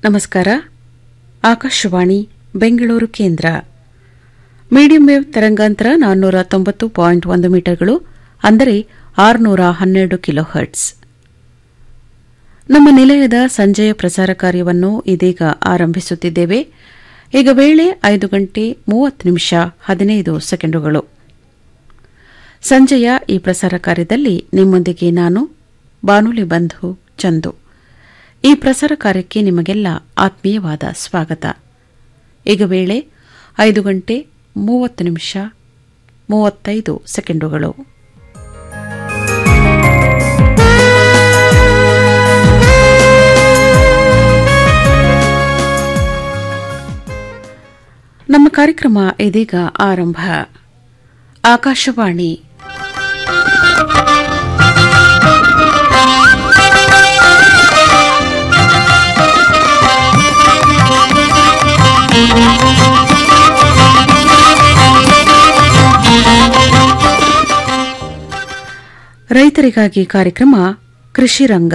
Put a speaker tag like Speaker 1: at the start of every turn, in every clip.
Speaker 1: ನಮಸ್ಕಾರ ಆಕಾಶವಾಣಿ ಬೆಂಗಳೂರು ಕೇಂದ್ರ medium wave ತರಂಗಾಂತರ ನಾನ್ನೂರ ತೊಂಬತ್ತು ಪಾಯಿಂಟ್ ಒಂದು ಮೀಟರ್ಗಳು ಅಂದರೆ ಆರುನೂರ ಹನ್ನೆರಡು ಕಿಲೋ ಹರ್ಟ್ಸ್ ನಮ್ಮ ನಿಲಯದ ಸಂಜೆಯ ಪ್ರಸಾರ ಕಾರ್ಯವನ್ನು ಇದೀಗ ಆರಂಭಿಸುತ್ತಿದ್ದೇವೆ ಈಗ ವೇಳೆ ಐದು ಗಂಟೆ ಮೂವತ್ತು ನಿಮಿಷ ಹದಿನೈದು ಸೆಕೆಂಡುಗಳು ಸಂಜೆಯ ಈ ಪ್ರಸಾರ ಕಾರ್ಯದಲ್ಲಿ ನಿಮ್ಮೊಂದಿಗೆ ನಾನು ಬಾನುಲಿ ಬಂಧು ಚಂದು ಈ ಪ್ರಸಾರ ಕಾರ್ಯಕ್ಕೆ ನಿಮಗೆಲ್ಲ ಆತ್ಮೀಯವಾದ ಸ್ವಾಗತ ಈಗ ವೇಳೆ ಐದು ಗಂಟೆ ಮೂವತ್ತು ನಿಮಿಷ ಮೂವತ್ತೈದು ಸೆಕೆಂಡುಗಳು ನಮ್ಮ ಕಾರ್ಯಕ್ರಮ ಇದೀಗ ಆರಂಭ ಆಕಾಶವಾಣಿ ರೈತರಿಗಾಗಿ ಕಾರ್ಯಕ್ರಮ ಕೃಷಿ ರಂಗ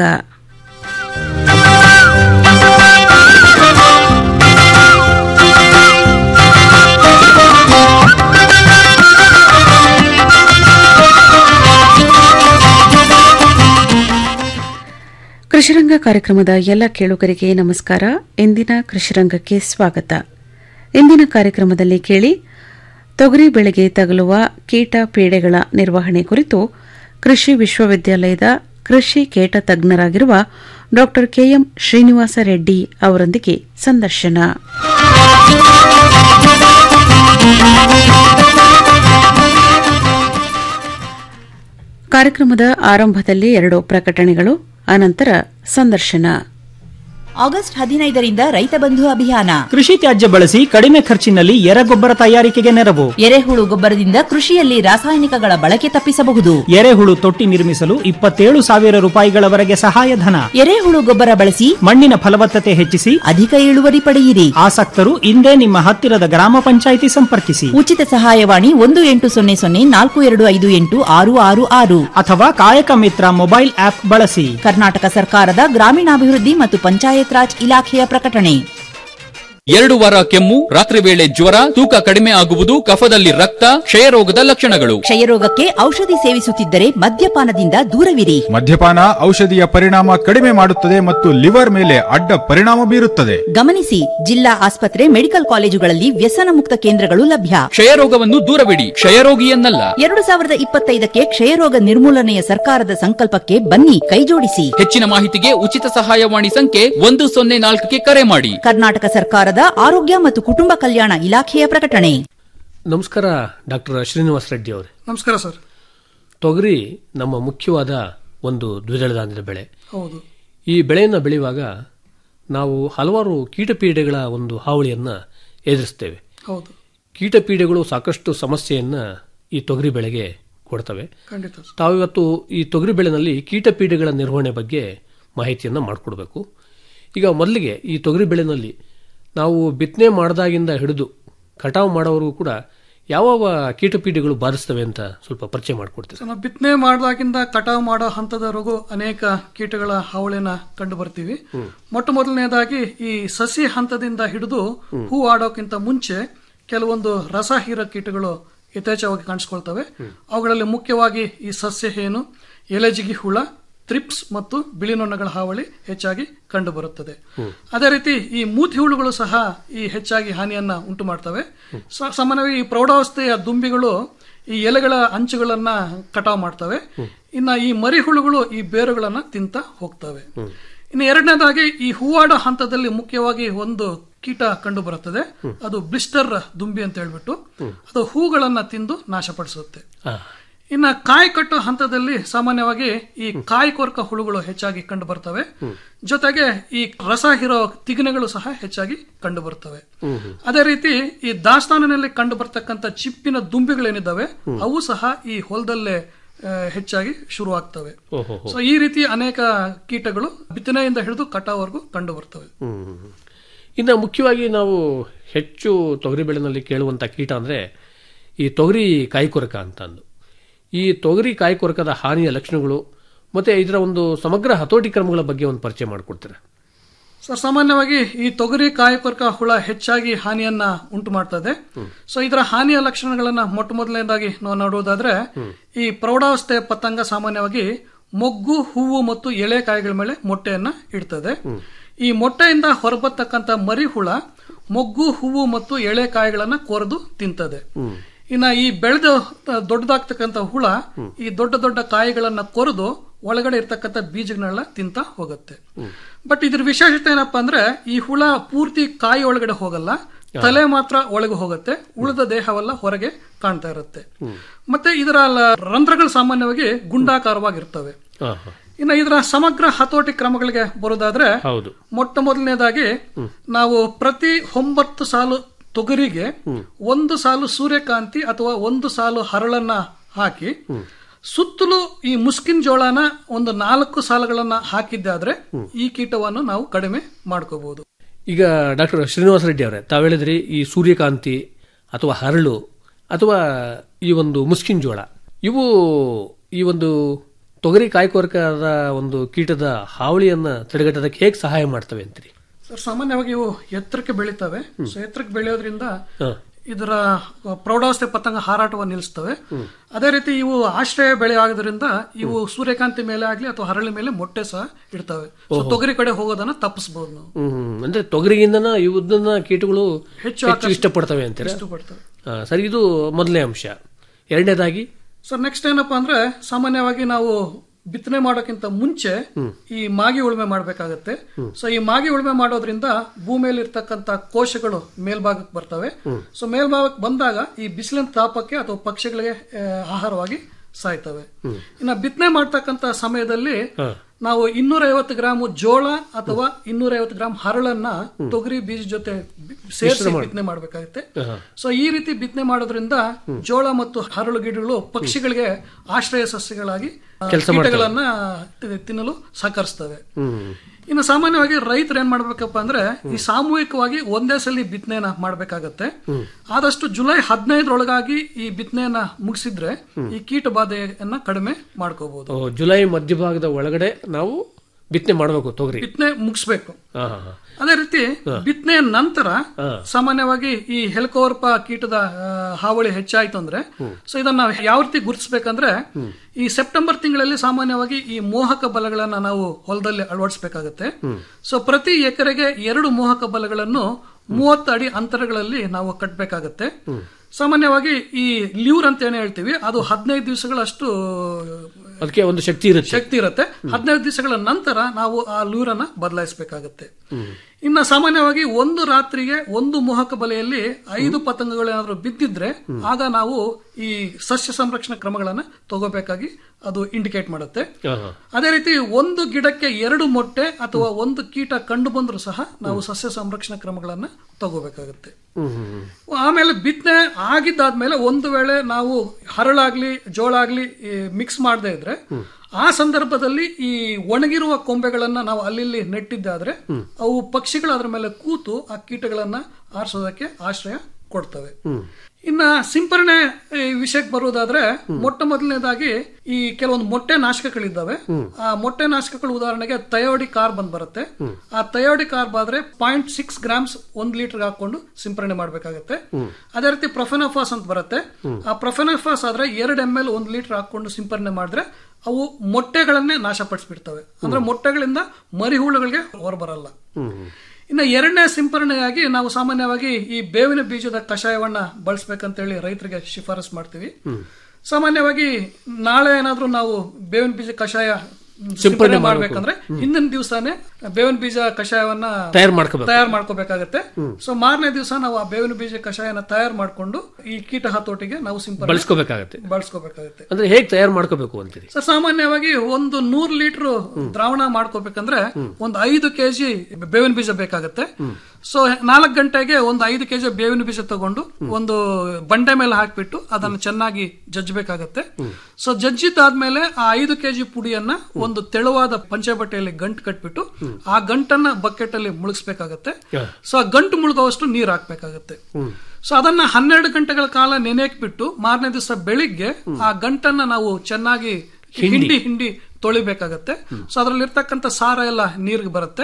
Speaker 1: ಕೃಷಿರಂಗ ಕಾರ್ಯಕ್ರಮದ ಎಲ್ಲ ಕೇಳುಗರಿಗೆ ನಮಸ್ಕಾರ ಇಂದಿನ ಕೃಷಿರಂಗಕ್ಕೆ ಸ್ವಾಗತ ಇಂದಿನ ಕಾರ್ಯಕ್ರಮದಲ್ಲಿ ಕೇಳಿ ತೊಗರಿ ಬೆಳೆಗೆ ತಗುಲುವ ಕೀಟ ಪೀಡೆಗಳ ನಿರ್ವಹಣೆ ಕುರಿತು ಕೃಷಿ ವಿಶ್ವವಿದ್ಯಾಲಯದ ಕೃಷಿ ಕೇಟ ತಜ್ಞರಾಗಿರುವ ಡಾ ಕೆಎಂ ಶ್ರೀನಿವಾಸ ರೆಡ್ಡಿ ಅವರೊಂದಿಗೆ ಸಂದರ್ಶನ ಕಾರ್ಯಕ್ರಮದ ಆರಂಭದಲ್ಲಿ ಎರಡು ಪ್ರಕಟಣೆಗಳು ಅನಂತರ ಸಂದರ್ಶನ
Speaker 2: ಆಗಸ್ಟ್ ಹದಿನೈದರಿಂದ ರೈತ ಬಂಧು ಅಭಿಯಾನ
Speaker 3: ಕೃಷಿ ತ್ಯಾಜ್ಯ ಬಳಸಿ ಕಡಿಮೆ ಖರ್ಚಿನಲ್ಲಿ ಎರೆಗೊಬ್ಬರ ತಯಾರಿಕೆಗೆ ನೆರವು
Speaker 2: ಎರೆಹುಳು ಗೊಬ್ಬರದಿಂದ ಕೃಷಿಯಲ್ಲಿ ರಾಸಾಯನಿಕಗಳ ಬಳಕೆ ತಪ್ಪಿಸಬಹುದು
Speaker 3: ಎರೆಹುಳು ತೊಟ್ಟಿ ನಿರ್ಮಿಸಲು ಇಪ್ಪತ್ತೇಳು ಸಾವಿರ ರೂಪಾಯಿಗಳವರೆಗೆ ಸಹಾಯಧನ
Speaker 2: ಎರೆಹುಳು ಗೊಬ್ಬರ ಬಳಸಿ
Speaker 3: ಮಣ್ಣಿನ ಫಲವತ್ತತೆ ಹೆಚ್ಚಿಸಿ
Speaker 2: ಅಧಿಕ ಇಳುವರಿ ಪಡೆಯಿರಿ
Speaker 3: ಆಸಕ್ತರು ಇಂದೇ ನಿಮ್ಮ ಹತ್ತಿರದ ಗ್ರಾಮ ಪಂಚಾಯಿತಿ ಸಂಪರ್ಕಿಸಿ
Speaker 2: ಉಚಿತ ಸಹಾಯವಾಣಿ ಒಂದು ಎಂಟು ಸೊನ್ನೆ ಸೊನ್ನೆ ನಾಲ್ಕು ಎರಡು ಐದು ಎಂಟು ಆರು ಆರು ಆರು
Speaker 3: ಅಥವಾ ಕಾಯಕ ಮಿತ್ರ ಮೊಬೈಲ್ ಆಪ್ ಬಳಸಿ
Speaker 2: ಕರ್ನಾಟಕ ಸರ್ಕಾರದ ಗ್ರಾಮೀಣಾಭಿವೃದ್ಧಿ ಮತ್ತು ಪಂಚಾಯತ್ ರಾಜ್ ಇಲಾಖೆಯ ಪ್ರಕಟಣೆ
Speaker 4: ಎರಡು ವಾರ ಕೆಮ್ಮು ರಾತ್ರಿ ವೇಳೆ ಜ್ವರ ತೂಕ ಕಡಿಮೆ ಆಗುವುದು ಕಫದಲ್ಲಿ ರಕ್ತ ಕ್ಷಯರೋಗದ ಲಕ್ಷಣಗಳು
Speaker 2: ಕ್ಷಯರೋಗಕ್ಕೆ ಔಷಧಿ ಸೇವಿಸುತ್ತಿದ್ದರೆ ಮದ್ಯಪಾನದಿಂದ ದೂರವಿರಿ
Speaker 5: ಮದ್ಯಪಾನ ಔಷಧಿಯ ಪರಿಣಾಮ ಕಡಿಮೆ ಮಾಡುತ್ತದೆ ಮತ್ತು ಲಿವರ್ ಮೇಲೆ ಅಡ್ಡ ಪರಿಣಾಮ ಬೀರುತ್ತದೆ
Speaker 2: ಗಮನಿಸಿ ಜಿಲ್ಲಾ ಆಸ್ಪತ್ರೆ ಮೆಡಿಕಲ್ ಕಾಲೇಜುಗಳಲ್ಲಿ ವ್ಯಸನ ಮುಕ್ತ ಕೇಂದ್ರಗಳು ಲಭ್ಯ
Speaker 4: ಕ್ಷಯರೋಗವನ್ನು ದೂರವಿಡಿ ಕ್ಷಯರೋಗಿಯನ್ನಲ್ಲ
Speaker 2: ಎರಡು ಸಾವಿರದ ಇಪ್ಪತ್ತೈದಕ್ಕೆ ಕ್ಷಯರೋಗ ನಿರ್ಮೂಲನೆಯ ಸರ್ಕಾರದ ಸಂಕಲ್ಪಕ್ಕೆ ಬನ್ನಿ ಕೈಜೋಡಿಸಿ
Speaker 4: ಹೆಚ್ಚಿನ ಮಾಹಿತಿಗೆ ಉಚಿತ ಸಹಾಯವಾಣಿ ಸಂಖ್ಯೆ ಒಂದು ಸೊನ್ನೆ ನಾಲ್ಕಕ್ಕೆ ಕರೆ ಮಾಡಿ
Speaker 2: ಕರ್ನಾಟಕ ಸರ್ಕಾರದ ಆರೋಗ್ಯ ಮತ್ತು ಕುಟುಂಬ ಕಲ್ಯಾಣ ಇಲಾಖೆಯ ಪ್ರಕಟಣೆ
Speaker 6: ನಮಸ್ಕಾರ ಡಾಕ್ಟರ್ ಶ್ರೀನಿವಾಸ ರೆಡ್ಡಿ ಅವರೇ
Speaker 7: ನಮಸ್ಕಾರ ಸರ್
Speaker 6: ತೊಗರಿ ನಮ್ಮ ಮುಖ್ಯವಾದ ಒಂದು ದ್ವಿದಳ ಧಾನ್ಯದ ಬೆಳೆ
Speaker 7: ಹೌದು
Speaker 6: ಈ ಬೆಳೆಯನ್ನು ಬೆಳೆಯುವಾಗ ನಾವು ಹಲವಾರು ಕೀಟಪೀಡೆಗಳ ಒಂದು ಹಾವಳಿಯನ್ನು ಎದುರಿಸ್ತೇವೆ
Speaker 7: ಹೌದು
Speaker 6: ಕೀಟಪೀಡೆಗಳು ಸಾಕಷ್ಟು ಸಮಸ್ಯೆಯನ್ನು ಈ ತೊಗರಿ ಬೆಳೆಗೆ ಕೊಡ್ತವೆ
Speaker 7: ಖಂಡಿತ ಸರ್.
Speaker 6: ತಾವಿವತ್ತು ಈ ತೊಗರಿ ಬೆಳೆನಲ್ಲಿ ಕೀಟಪೀಡೆಗಳ ನಿರ್ವಹಣೆ ಬಗ್ಗೆ ಮಾಹಿತಿಯನ್ನು ಮಾಡಿಕೊಡ್ಬೇಕು ಈಗ ಮೊದಲಿಗೆ ಈ ತೊಗರಿ ಬೆಳೆನಲ್ಲಿ ನಾವು ಬಿತ್ತನೆ ಮಾಡಿದಾಗಿಂದ ಹಿಡಿದು ಕಟಾವು ಮಾಡೋವರೆಗೂ ಕೂಡ ಯಾವ ಕೀಟಪೀಡೆಗಳು ಬಾಧಿಸ್ತವೆ ಅಂತ ಸ್ವಲ್ಪ ಪರಿಚಯ ಮಾಡಿಕೊಡ್ತೀರಾ
Speaker 7: ಸೊ ನಾವು ಬಿತ್ತನೆ ಮಾಡಿದಾಗಿಂದ ಕಟಾವು ಮಾಡೋ ಹಂತದವರೆಗೂ ಅನೇಕ ಕೀಟಗಳ ಹಾವಳಿನ ಕಂಡು ಬರ್ತೀವಿ ಮೊಟ್ಟ ಮೊದಲನೇದಾಗಿ ಈ ಸಸಿ ಹಂತದಿಂದ ಹಿಡಿದು ಹೂ ಆಡೋಕ್ಕಿಂತ ಮುಂಚೆ ಕೆಲವೊಂದು ರಸ ಹೀರೋ ಕೀಟಗಳು ಯಥೇಚ್ಛವಾಗಿ ಕಾಣಿಸ್ಕೊಳ್ತವೆ ಅವುಗಳಲ್ಲಿ ಮುಖ್ಯವಾಗಿ ಈ ಸಸ್ಯ ಹೇನು ಎಲೆಜಿಗಿ ಹುಳ ತ್ರಿಪ್ಸ್ ಮತ್ತು ಬಿಳಿ ನೊಣ್ಣಗಳ ಹಾವಳಿ ಹೆಚ್ಚಾಗಿ ಕಂಡು ಬರುತ್ತದೆ ಅದೇ ರೀತಿ ಈ ಮೂತಿ ಹುಳುಗಳು ಸಹ ಈ ಹೆಚ್ಚಾಗಿ ಹಾನಿಯನ್ನ ಉಂಟು ಮಾಡ್ತವೆ ಸ- ಸಾಮಾನ್ಯವಾಗಿ ಈ ಪ್ರೌಢಾವಸ್ಥೆಯ ದುಂಬಿಗಳು ಈ ಎಲೆಗಳ ಅಂಚುಗಳನ್ನ ಕಟಾವು ಮಾಡ್ತವೆ ಇನ್ನ ಈ ಮರಿ ಹುಳುಗಳು ಈ ಬೇರುಗಳನ್ನ ತಿಂತ ಹೋಗ್ತವೆ ಇನ್ನು ಎರಡನೇದಾಗಿ ಈ ಹೂವಾಡೋ ಹಂತದಲ್ಲಿ ಮುಖ್ಯವಾಗಿ ಒಂದು ಕೀಟ ಕಂಡು ಬರುತ್ತದೆ ಅದು ಬ್ಲಿಸ್ಟರ್ ದುಂಬಿ ಅಂತ ಹೇಳ್ಬಿಟ್ಟು ಅದು ಹೂಗಳನ್ನ ತಿಂದು ನಾಶಪಡಿಸುತ್ತೆ
Speaker 6: ಆ,
Speaker 7: ಇನ್ನ ಕಾಯಿ ಕಟ್ಟೋ ಹಂತದಲ್ಲಿ ಸಾಮಾನ್ಯವಾಗಿ ಈ ಕಾಯಿ ಕೊರಕ ಹುಳುಗಳು ಹೆಚ್ಚಾಗಿ ಕಂಡು ಬರ್ತವೆ ಜೊತೆಗೆ ಈ ರಸ ಹೀರೋ ತಿಗಣೆಗಳು ಸಹ ಹೆಚ್ಚಾಗಿ ಕಂಡು ಬರ್ತವೆ ಅದೇ ರೀತಿ ಈ ದಾಸ್ತಾನಿನಲ್ಲಿ ಕಂಡು ಬರ್ತಕ್ಕಂಥ ಚಿಪ್ಪಿನ ದುಂಬಿಗಳೇನಿದ್ದಾವೆ ಅವು ಸಹ ಈ ಹೊಲದಲ್ಲೇ ಆ, ಹೆಚ್ಚಾಗಿ ಶುರುವಾಗ್ತವೆ ಸೊ ಈ ರೀತಿ ಅನೇಕ ಕೀಟಗಳು ಬಿತ್ತನೆಯಿಂದ ಹಿಡಿದು ಕಟಾವರೆಗೂ ಕಂಡು ಬರ್ತವೆ
Speaker 6: ಹ್ಮ್. ಇನ್ನು ಮುಖ್ಯವಾಗಿ ನಾವು ಹೆಚ್ಚು ತೊಗರಿ ಬೆಳೆನಲ್ಲಿ ಕೇಳುವಂಥ ಕೀಟ ಅಂದರೆ ಈ ತೊಗರಿ ಕಾಯಿಕೊರಕ ಅಂತ ಅಂದು ಈ ತೊಗರಿ ಕಾಯಿಕೊರಕದ ಹಾನಿಯ ಲಕ್ಷಣಗಳು ಮತ್ತೆ ಇದರ ಒಂದು ಸಮಗ್ರ ಹತೋಟಿ ಕ್ರಮಗಳ ಬಗ್ಗೆ ಒಂದು ಪರಿಚಯ ಮಾಡಿಕೊಡ್ತೀರಾ
Speaker 7: ಸರ್ ಸಾಮಾನ್ಯವಾಗಿ ಈ ತೊಗರಿ ಕಾಯಕೊರಕ ಹುಳ ಹೆಚ್ಚಾಗಿ ಹಾನಿಯನ್ನ ಉಂಟು ಮಾಡ್ತದೆ ಸೊ ಇದರ ಹಾನಿಯ ಲಕ್ಷಣಗಳನ್ನ ಮೊಟ್ಟ ಮೊದಲನೇದಾಗಿ ನಾವು ನೋಡುವುದಾದ್ರೆ ಈ ಪ್ರೌಢಾವಸ್ಥೆ ಪತಂಗ ಸಾಮಾನ್ಯವಾಗಿ ಮೊಗ್ಗು ಹೂವು ಮತ್ತು ಎಳೆ ಕಾಯಿಗಳ ಮೇಲೆ ಮೊಟ್ಟೆಯನ್ನ ಇಡ್ತದೆ ಈ ಮೊಟ್ಟೆಯಿಂದ ಹೊರಬರ್ತಕ್ಕಂಥ ಮರಿ ಹುಳ ಮೊಗ್ಗು ಹೂವು ಮತ್ತು ಎಳೆ ಕಾಯಿಗಳನ್ನ ಕೊರೆದು ತಿಂತದೆ ಇನ್ನ ಈ ಬೆಳೆದು ದೊಡ್ಡದಾಗ್ತಕ್ಕಂಥ ಹುಳ ಈ ದೊಡ್ಡ ದೊಡ್ಡ ಕಾಯಿಗಳನ್ನ ಕೊರೆದು ಒಳಗಡೆ ಇರ್ತಕ್ಕಂಥ ಬೀಜಗಳನ್ನೆಲ್ಲ ತಿಂತ ಹೋಗುತ್ತೆ ಬಟ್ ಇದ್ರ ವಿಶೇಷತೆ ಏನಪ್ಪಾ ಅಂದ್ರೆ ಈ ಹುಳ ಪೂರ್ತಿ ಕಾಯಿ ಒಳಗಡೆ ಹೋಗಲ್ಲ ತಲೆ ಮಾತ್ರ ಒಳಗೆ ಹೋಗುತ್ತೆ ಉಳಿದ ದೇಹವೆಲ್ಲ ಹೊರಗೆ ಕಾಣ್ತಾ ಇರುತ್ತೆ ಮತ್ತೆ ಇದರ ಲ- ರಂಧ್ರಗಳು ಸಾಮಾನ್ಯವಾಗಿ ಗುಂಡಾಕಾರವಾಗಿರ್ತವೆ
Speaker 6: ಹಾ, ಹಾ.
Speaker 7: ಇನ್ನು ಇದರ ಸಮಗ್ರ ಹತೋಟಿ ಕ್ರಮಗಳಿಗೆ ಬರೋದಾದ್ರೆ
Speaker 6: ಹೌದು
Speaker 7: ಮೊಟ್ಟ ಮೊದಲನೇದಾಗಿ ನಾವು ಪ್ರತಿ ಒಂಬತ್ತು ಸಾಲು ತೊಗರಿಗೆ ಒಂದು ಸಾಲು ಸೂರ್ಯಕಾಂತಿ ಅಥವಾ ಒಂದು ಸಾಲು ಹರಳನ್ನ ಹಾಕಿ ಸುತ್ತಲೂ ಈ ಮುಸ್ಕಿನ್ ಜೋಳನ ಒಂದು ನಾಲ್ಕು ಸಾಲುಗಳನ್ನ ಹಾಕಿದ್ದಾದ್ರೆ ಈ ಕೀಟವನ್ನು ನಾವು ಕಡಿಮೆ ಮಾಡ್ಕೋಬಹುದು
Speaker 6: ಈಗ ಡಾಕ್ಟರ್ ಶ್ರೀನಿವಾಸ ರೆಡ್ಡಿ ಅವರೇ ತಾವು ಹೇಳಿದ್ರಿ ಈ ಸೂರ್ಯಕಾಂತಿ ಅಥವಾ ಹರಳು ಅಥವಾ ಈ ಒಂದು ಮುಸ್ಕಿನ್ ಜೋಳ ಇವು ಈ ಒಂದು ತೊಗರಿ ಕಾಯ್ಕೊರಕದ ಒಂದು ಕೀಟದ ಹಾವಳಿಯನ್ನ ತಡೆಗಟ್ಟೋದಕ್ಕೆ ಹೇಗೆ ಸಹಾಯ ಮಾಡ್ತವೆ ಅಂತೀರಿ
Speaker 7: ಸರ್ ಸಾಮಾನ್ಯವಾಗಿ ಇವು ಎತ್ತರಕ್ಕೆ ಬೆಳೀತವೆ ಸೊ ಎತ್ತರಕ್ಕೆ ಬೆಳೆಯೋದ್ರಿಂದ
Speaker 6: ಹಾ.
Speaker 7: ಇದರ ಪ್ರೌಢಾವಸ್ಥೆ ಪತಂಗ ಹಾರಾಟವನ್ನು ನಿಲ್ಲಿಸ್ತವೆ ಅದೇ ರೀತಿ ಇವು ಆಶ್ರಯ ಬೆಳೆ ಆಗೋದ್ರಿಂದ ಇವು ಸೂರ್ಯಕಾಂತಿ ಮೇಲೆ ಆಗ್ಲಿ ಅಥವಾ ಹರಳಿ ಮೇಲೆ ಮೊಟ್ಟೆ ಸಹ ಇಡ್ತವೆ ಸೊ ತೊಗರಿ ಕಡೆ ಹೋಗೋದನ್ನ ತಪ್ಪಿಸಬಹುದು ನಾವು
Speaker 6: ಹ್ಮ್ ಅಂದ್ರೆ ತೊಗರಿಗಿಂತನ ಇವನ್ನ ಕೀಟಗಳು
Speaker 7: ಹೆಚ್ಚು
Speaker 6: ಹೆಚ್ಚು ಇಷ್ಟಪಡ್ತವೆ ಅಂತೀರಾ
Speaker 7: ಇಷ್ಟಪಡ್ತವೆ
Speaker 6: ಆ, ಸರಿ ಇದು ಮೊದಲನೇ ಅಂಶ ಎರಡನೇದಾಗಿ
Speaker 7: ಸರ್ ನೆಕ್ಸ್ಟ್ ಏನಪ್ಪಾ ಅಂದ್ರೆ ಸಾಮಾನ್ಯವಾಗಿ ನಾವು ಬಿತ್ತನೆ ಮಾಡೋಕ್ಕಿಂತ ಮುಂಚೆ ಈ ಮಾಗಿ ಉಳುಮೆ ಮಾಡಬೇಕಾಗತ್ತೆ ಸೊ ಈ ಮಾಗಿ ಉಳುಮೆ ಮಾಡೋದ್ರಿಂದ ಭೂಮಿಯಲ್ಲಿ ಇರ್ತಕ್ಕಂತ ಕೋಶಗಳು ಮೇಲ್ಭಾಗಕ್ಕೆ ಬರ್ತವೆ ಸೊ ಮೇಲ್ಭಾಗಕ್ಕೆ ಬಂದಾಗ ಈ ಬಿಸಿಲಿನ ತಾಪಕ್ಕೆ ಅಥವಾ ಪಕ್ಷಿಗಳಿಗೆ ಆ, ಆಹಾರವಾಗಿ ಸಾಯ್ತವೆ ಇನ್ನ ಬಿತ್ತನೆ ಮಾಡ್ತಕ್ಕಂತ ಸಮಯದಲ್ಲಿ ನಾವು ಇನ್ನೂರ ಐವತ್ತು ಗ್ರಾಮ್ ಜೋಳ ಅಥವಾ ಇನ್ನೂರ ಐವತ್ತು ಗ್ರಾಮ್ ಹರಳನ್ನ ತೊಗರಿ ಬೀಜ ಜೊತೆ ಬಿ- ಸೇರಿಸಿ ಬಿತ್ತನೆ ಮಾಡಬೇಕಾಗುತ್ತೆ ಸೊ ಈ ರೀತಿ ಬಿತ್ತನೆ ಮಾಡೋದ್ರಿಂದ ಜೋಳ ಮತ್ತು ಹರಳು ಗಿಡಗಳು ಪಕ್ಷಿಗಳಿಗೆ ಆಶ್ರಯ ಸಸ್ಯಗಳಾಗಿ ಆ, ಕೀಟಗಳನ್ನ ತಿ- ತಿನ್ನಲು ಸಹಕರಿಸ್ತವೆ ಇನ್ನು ಸಾಮಾನ್ಯವಾಗಿ ರೈತರು ಏನ್ ಮಾಡ್ಬೇಕಪ್ಪ ಅಂದ್ರೆ ಈ ಸಾಮೂಹಿಕವಾಗಿ ಒಂದೇ ಸಲ ಬಿತ್ತನೆಯನ್ನ ಮಾಡ್ಬೇಕಾಗತ್ತೆ ಆದಷ್ಟು ಜುಲೈ ಹದಿನೈದರೊಳಗಾಗಿ ಈ ಬಿತ್ತನೆಯನ್ನ ಮುಗಿಸಿದ್ರೆ ಈ ಕೀಟ ಬಾಧೆಯನ್ನ ಕಡಿಮೆ ಮಾಡ್ಕೋಬಹುದು
Speaker 6: ಓ, ಜುಲೈ ಮಧ್ಯಭಾಗದ ಒಳಗಡೆ ನಾವು ಬಿತ್ತನೆ ಮಾಡಬೇಕು ತೊಗರಿ
Speaker 7: ಬಿತ್ತನೆ ಮುಗಿಸ್ಬೇಕು
Speaker 6: ಹಾ, ಹಾ, ಹಾ.
Speaker 7: ಅದೇ ರೀತಿ ಬಿತ್ತನೆಯ ನಂತರ ಸಾಮಾನ್ಯವಾಗಿ ಈ ಹೆಲಿಕೋರ್ಪ ಕೀಟದ ಆ, ಹಾವಳಿ ಹೆಚ್ಚಾಯ್ತು ಅಂದ್ರೆ ಸೊ ಇದನ್ನ ನಾವು ಯಾವ ರೀತಿ ಗುರುತಿಸಬೇಕಂದ್ರೆ ಈ ಸೆಪ್ಟೆಂಬರ್ ತಿಂಗಳಲ್ಲಿ ಸಾಮಾನ್ಯವಾಗಿ ಈ ಮೋಹಕ ಬಲಗಳನ್ನ ನಾವು ಹೊಲದಲ್ಲಿ ಅಳವಡಿಸಬೇಕಾಗತ್ತೆ ಸೊ ಪ್ರತಿ ಎಕರೆಗೆ ಎರಡು ಮೋಹಕ ಬಲಗಳನ್ನು ಮೂವತ್ತು ಅಡಿ ಅಂತರಗಳಲ್ಲಿ ನಾವು ಕಟ್ಟಬೇಕಾಗತ್ತೆ ಸಾಮಾನ್ಯವಾಗಿ ಈ ಲಿವ್ರ್ ಅಂತ ಏನ್ ಹೇಳ್ತೀವಿ ಅದು ಹದಿನೈದು ದಿವಸಗಳಷ್ಟು
Speaker 6: ಅದಕ್ಕೆ ಒಂದು ಶಕ್ತಿ ಇರುತ್ತೆ
Speaker 7: ಶಕ್ತಿ ಇರುತ್ತೆ ಹದಿನೈದು ದಿವಸಗಳ ನಂತರ ನಾವು ಆ ಲೂರನ್ನ ಬದಲಾಯಿಸಬೇಕಾಗುತ್ತೆ ಇನ್ನ ಸಾಮಾನ್ಯವಾಗಿ ಒಂದು ರಾತ್ರಿಗೆ ಒಂದು ಮೋಹಕ ಬಲೆಯಲ್ಲಿ ಐದು ಪತಂಗಗಳು ಏನಾದ್ರು ಬಿದ್ದಿದ್ರೆ ಆಗ ನಾವು ಈ ಸಸ್ಯ ಸಂರಕ್ಷಣಾ ಕ್ರಮಗಳನ್ನ ತಗೋಬೇಕಾಗಿ ಅದು ಇಂಡಿಕೇಟ್ ಮಾಡುತ್ತೆ
Speaker 6: ಹಾ, ಹಾ.
Speaker 7: ಅದೇ ರೀತಿ ಒಂದು ಗಿಡಕ್ಕೆ ಎರಡು ಮೊಟ್ಟೆ ಅಥವಾ ಒಂದು ಕೀಟ ಕಂಡು ಬಂದರೂ ಸಹ ನಾವು ಸಸ್ಯ ಸಂರಕ್ಷಣಾ ಕ್ರಮಗಳನ್ನ ತಗೋಬೇಕಾಗುತ್ತೆ ಆಮೇಲೆ ಬಿತ್ತನೆ ಆಗಿದ್ದಾದ್ಮೇಲೆ ಒಂದು ವೇಳೆ ನಾವು ಹರಳಾಗ್ಲಿ ಜೋಳ ಆಗ್ಲಿ ಮಿಕ್ಸ್ ಮಾಡದೇ ಇದ್ರೆ ಆ ಸಂದರ್ಭದಲ್ಲಿ ಈ ಒಣಗಿರುವ ಕೊಂಬೆಗಳನ್ನ ನಾವು ಅಲ್ಲಿ ನೆಟ್ಟಿದ್ದಾದ್ರೆ ಅವು ಪಕ್ಷಿಗಳು ಅದ್ರ ಮೇಲೆ ಕೂತು ಆ ಕೀಟಗಳನ್ನ ಆರಿಸೋದಕ್ಕೆ ಆಶ್ರಯ ಕೊಡ್ತವೆ ಇನ್ನ ಸಿಂಪರಣೆ ಈ ವಿಷಯಕ್ಕೆ ಬರುವುದಾದ್ರೆ ಮೊಟ್ಟ ಮೊದಲನೇದಾಗಿ ಈ ಕೆಲವೊಂದು ಮೊಟ್ಟೆ ನಾಶಕಗಳಿದ್ದಾವೆ ಆ ಮೊಟ್ಟೆ ನಾಶಕಗಳು ಉದಾಹರಣೆಗೆ ತಯೋಡಿ ಕಾರ್ಬನ್ ಬರುತ್ತೆ ಆ ತಯೋಡಿ ಕಾರ್ಬ್ ಆದ್ರೆ ಪಾಯಿಂಟ್ ಸಿಕ್ಸ್ ಗ್ರಾಮ್ಸ್ ಒಂದ್ ಲೀಟರ್ ಹಾಕೊಂಡು ಸಿಂಪರಣೆ ಮಾಡಬೇಕಾಗುತ್ತೆ ಅದೇ ರೀತಿ ಪ್ರೊಫೆನೋಫಾಸ್ ಅಂತ ಬರುತ್ತೆ ಆ ಪ್ರೊಫೆನೋಫಾಸ್ ಆದ್ರೆ ಎರಡು ಎಂ ಎಲ್ ಒಂದ್ ಲೀಟರ್ ಹಾಕೊಂಡು ಸಿಂಪರಣೆ ಮಾಡಿದ್ರೆ ಅವು ಮೊಟ್ಟೆಗಳನ್ನೇ ನಾಶಪಡಿಸ್ಬಿಡ್ತವೆ ಅಂದ್ರೆ ಮೊಟ್ಟೆಗಳಿಂದ ಮರಿಹುಳುಗಳಿಗೆ ಹೊರಬರಲ್ಲ ಇನ್ನು ಎರಡನೇ ಸಿಂಪರಣೆಯಾಗಿ ನಾವು ಸಾಮಾನ್ಯವಾಗಿ ಈ ಬೇವಿನ ಬೀಜದ ಕಷಾಯವನ್ನ ಬಳಸ್ಬೇಕಂತೇಳಿ ರೈತರಿಗೆ ಶಿಫಾರಸ್ ಮಾಡ್ತೀವಿ ಸಾಮಾನ್ಯವಾಗಿ ನಾಳೆ ಏನಾದ್ರೂ ನಾವು ಬೇವಿನ ಬೀಜ ಕಷಾಯ ಸಿಂಪರಣೆ ಮಾಡ್ಬೇಕಂದ್ರೆ ಹಿಂದಿನ ದಿವಸನೇ ಬೇವಿನ ಬೀಜ ಕಷಾಯವನ್ನ
Speaker 6: ತಯಾರು ಮಾಡ್ಕೋಬೇಕು
Speaker 7: ತಯಾರು ಮಾಡ್ಕೋಬೇಕಾಗತ್ತೆ ಸೊ ಮಾರನೇ ದಿವಸ ನಾವು ಆ ಬೇವಿನ ಬೀಜ ಕಷಾಯನ ತಯಾರು ಮಾಡ್ಕೊಂಡು ಈ ಕೀಟ ಹತೋಟಿಗೆ ನಾವು ಸಿಂಪರಣೆ
Speaker 6: ಬಳಸ್ಕೋಬೇಕಾಗತ್ತೆ
Speaker 7: ಬಳಸ್ಕೋಬೇಕಾಗತ್ತೆ
Speaker 6: ಅಂದ್ರೆ ಹೇಗೆ ತಯಾರು ಮಾಡ್ಕೋಬೇಕು ಅಂತೀರಿ
Speaker 7: ಸರ್ ಸಾಮಾನ್ಯವಾಗಿ ಒಂದು ನೂರು ಲೀಟರ್ ದ್ರಾವಣ ಮಾಡ್ಕೋಬೇಕಂದ್ರೆ ಒಂದು ಐದು ಕೆಜಿ ಬೇವಿನ ಬೀಜ ಬೇಕಾಗತ್ತೆ ಸೊ ನಾಲ್ಕು ಗಂಟೆಗೆ ಒಂದು ಐದು ಕೆಜಿ ಬೇವಿನ ಬೀಜ ತಗೊಂಡು ಒಂದು ಬಂಡೆ ಮೇಲೆ ಹಾಕ್ಬಿಟ್ಟು ಅದನ್ನು ಚೆನ್ನಾಗಿ ಜಜ್ಜಬೇಕಾಗತ್ತೆ ಸೊ ಜಜ್ಜಿದ್ದಾದ್ಮೇಲೆ ಆ ಐದು ಕೆಜಿ ಪುಡಿಯನ್ನ ಒಂದು ತೆಳುವಾದ ಪಂಚೆ ಬಟ್ಟೆಯಲ್ಲಿ ಗಂಟು ಕಟ್ಬಿಟ್ಟು ಆ ಗಂಟನ್ನ ಬಕೆಟ್ ಅಲ್ಲಿ ಮುಳುಗಿಸ್ಬೇಕಾಗತ್ತೆ ಸೊ ಆ ಗಂಟು ಮುಳುಗುವಷ್ಟು ನೀರು ಹಾಕ್ಬೇಕಾಗತ್ತೆ ಸೊ ಅದನ್ನ ಹನ್ನೆರಡು ಗಂಟೆಗಳ ಕಾಲ ನೆನೆಯಕ್ ಬಿಟ್ಟು ಮಾರನೇ ದಿವಸ ಬೆಳಿಗ್ಗೆ ಆ ಗಂಟನ್ನ ನಾವು ಚೆನ್ನಾಗಿ ಹಿಂಡಿ ಹಿಂಡಿ ತೊಳಿಬೇಕಾಗತ್ತೆ ಸೊ ಅದ್ರಲ್ಲಿ ಇರ್ತಕ್ಕಂಥ ಸಾರ ಎಲ್ಲ ನೀರಿಗೆ ಬರುತ್ತೆ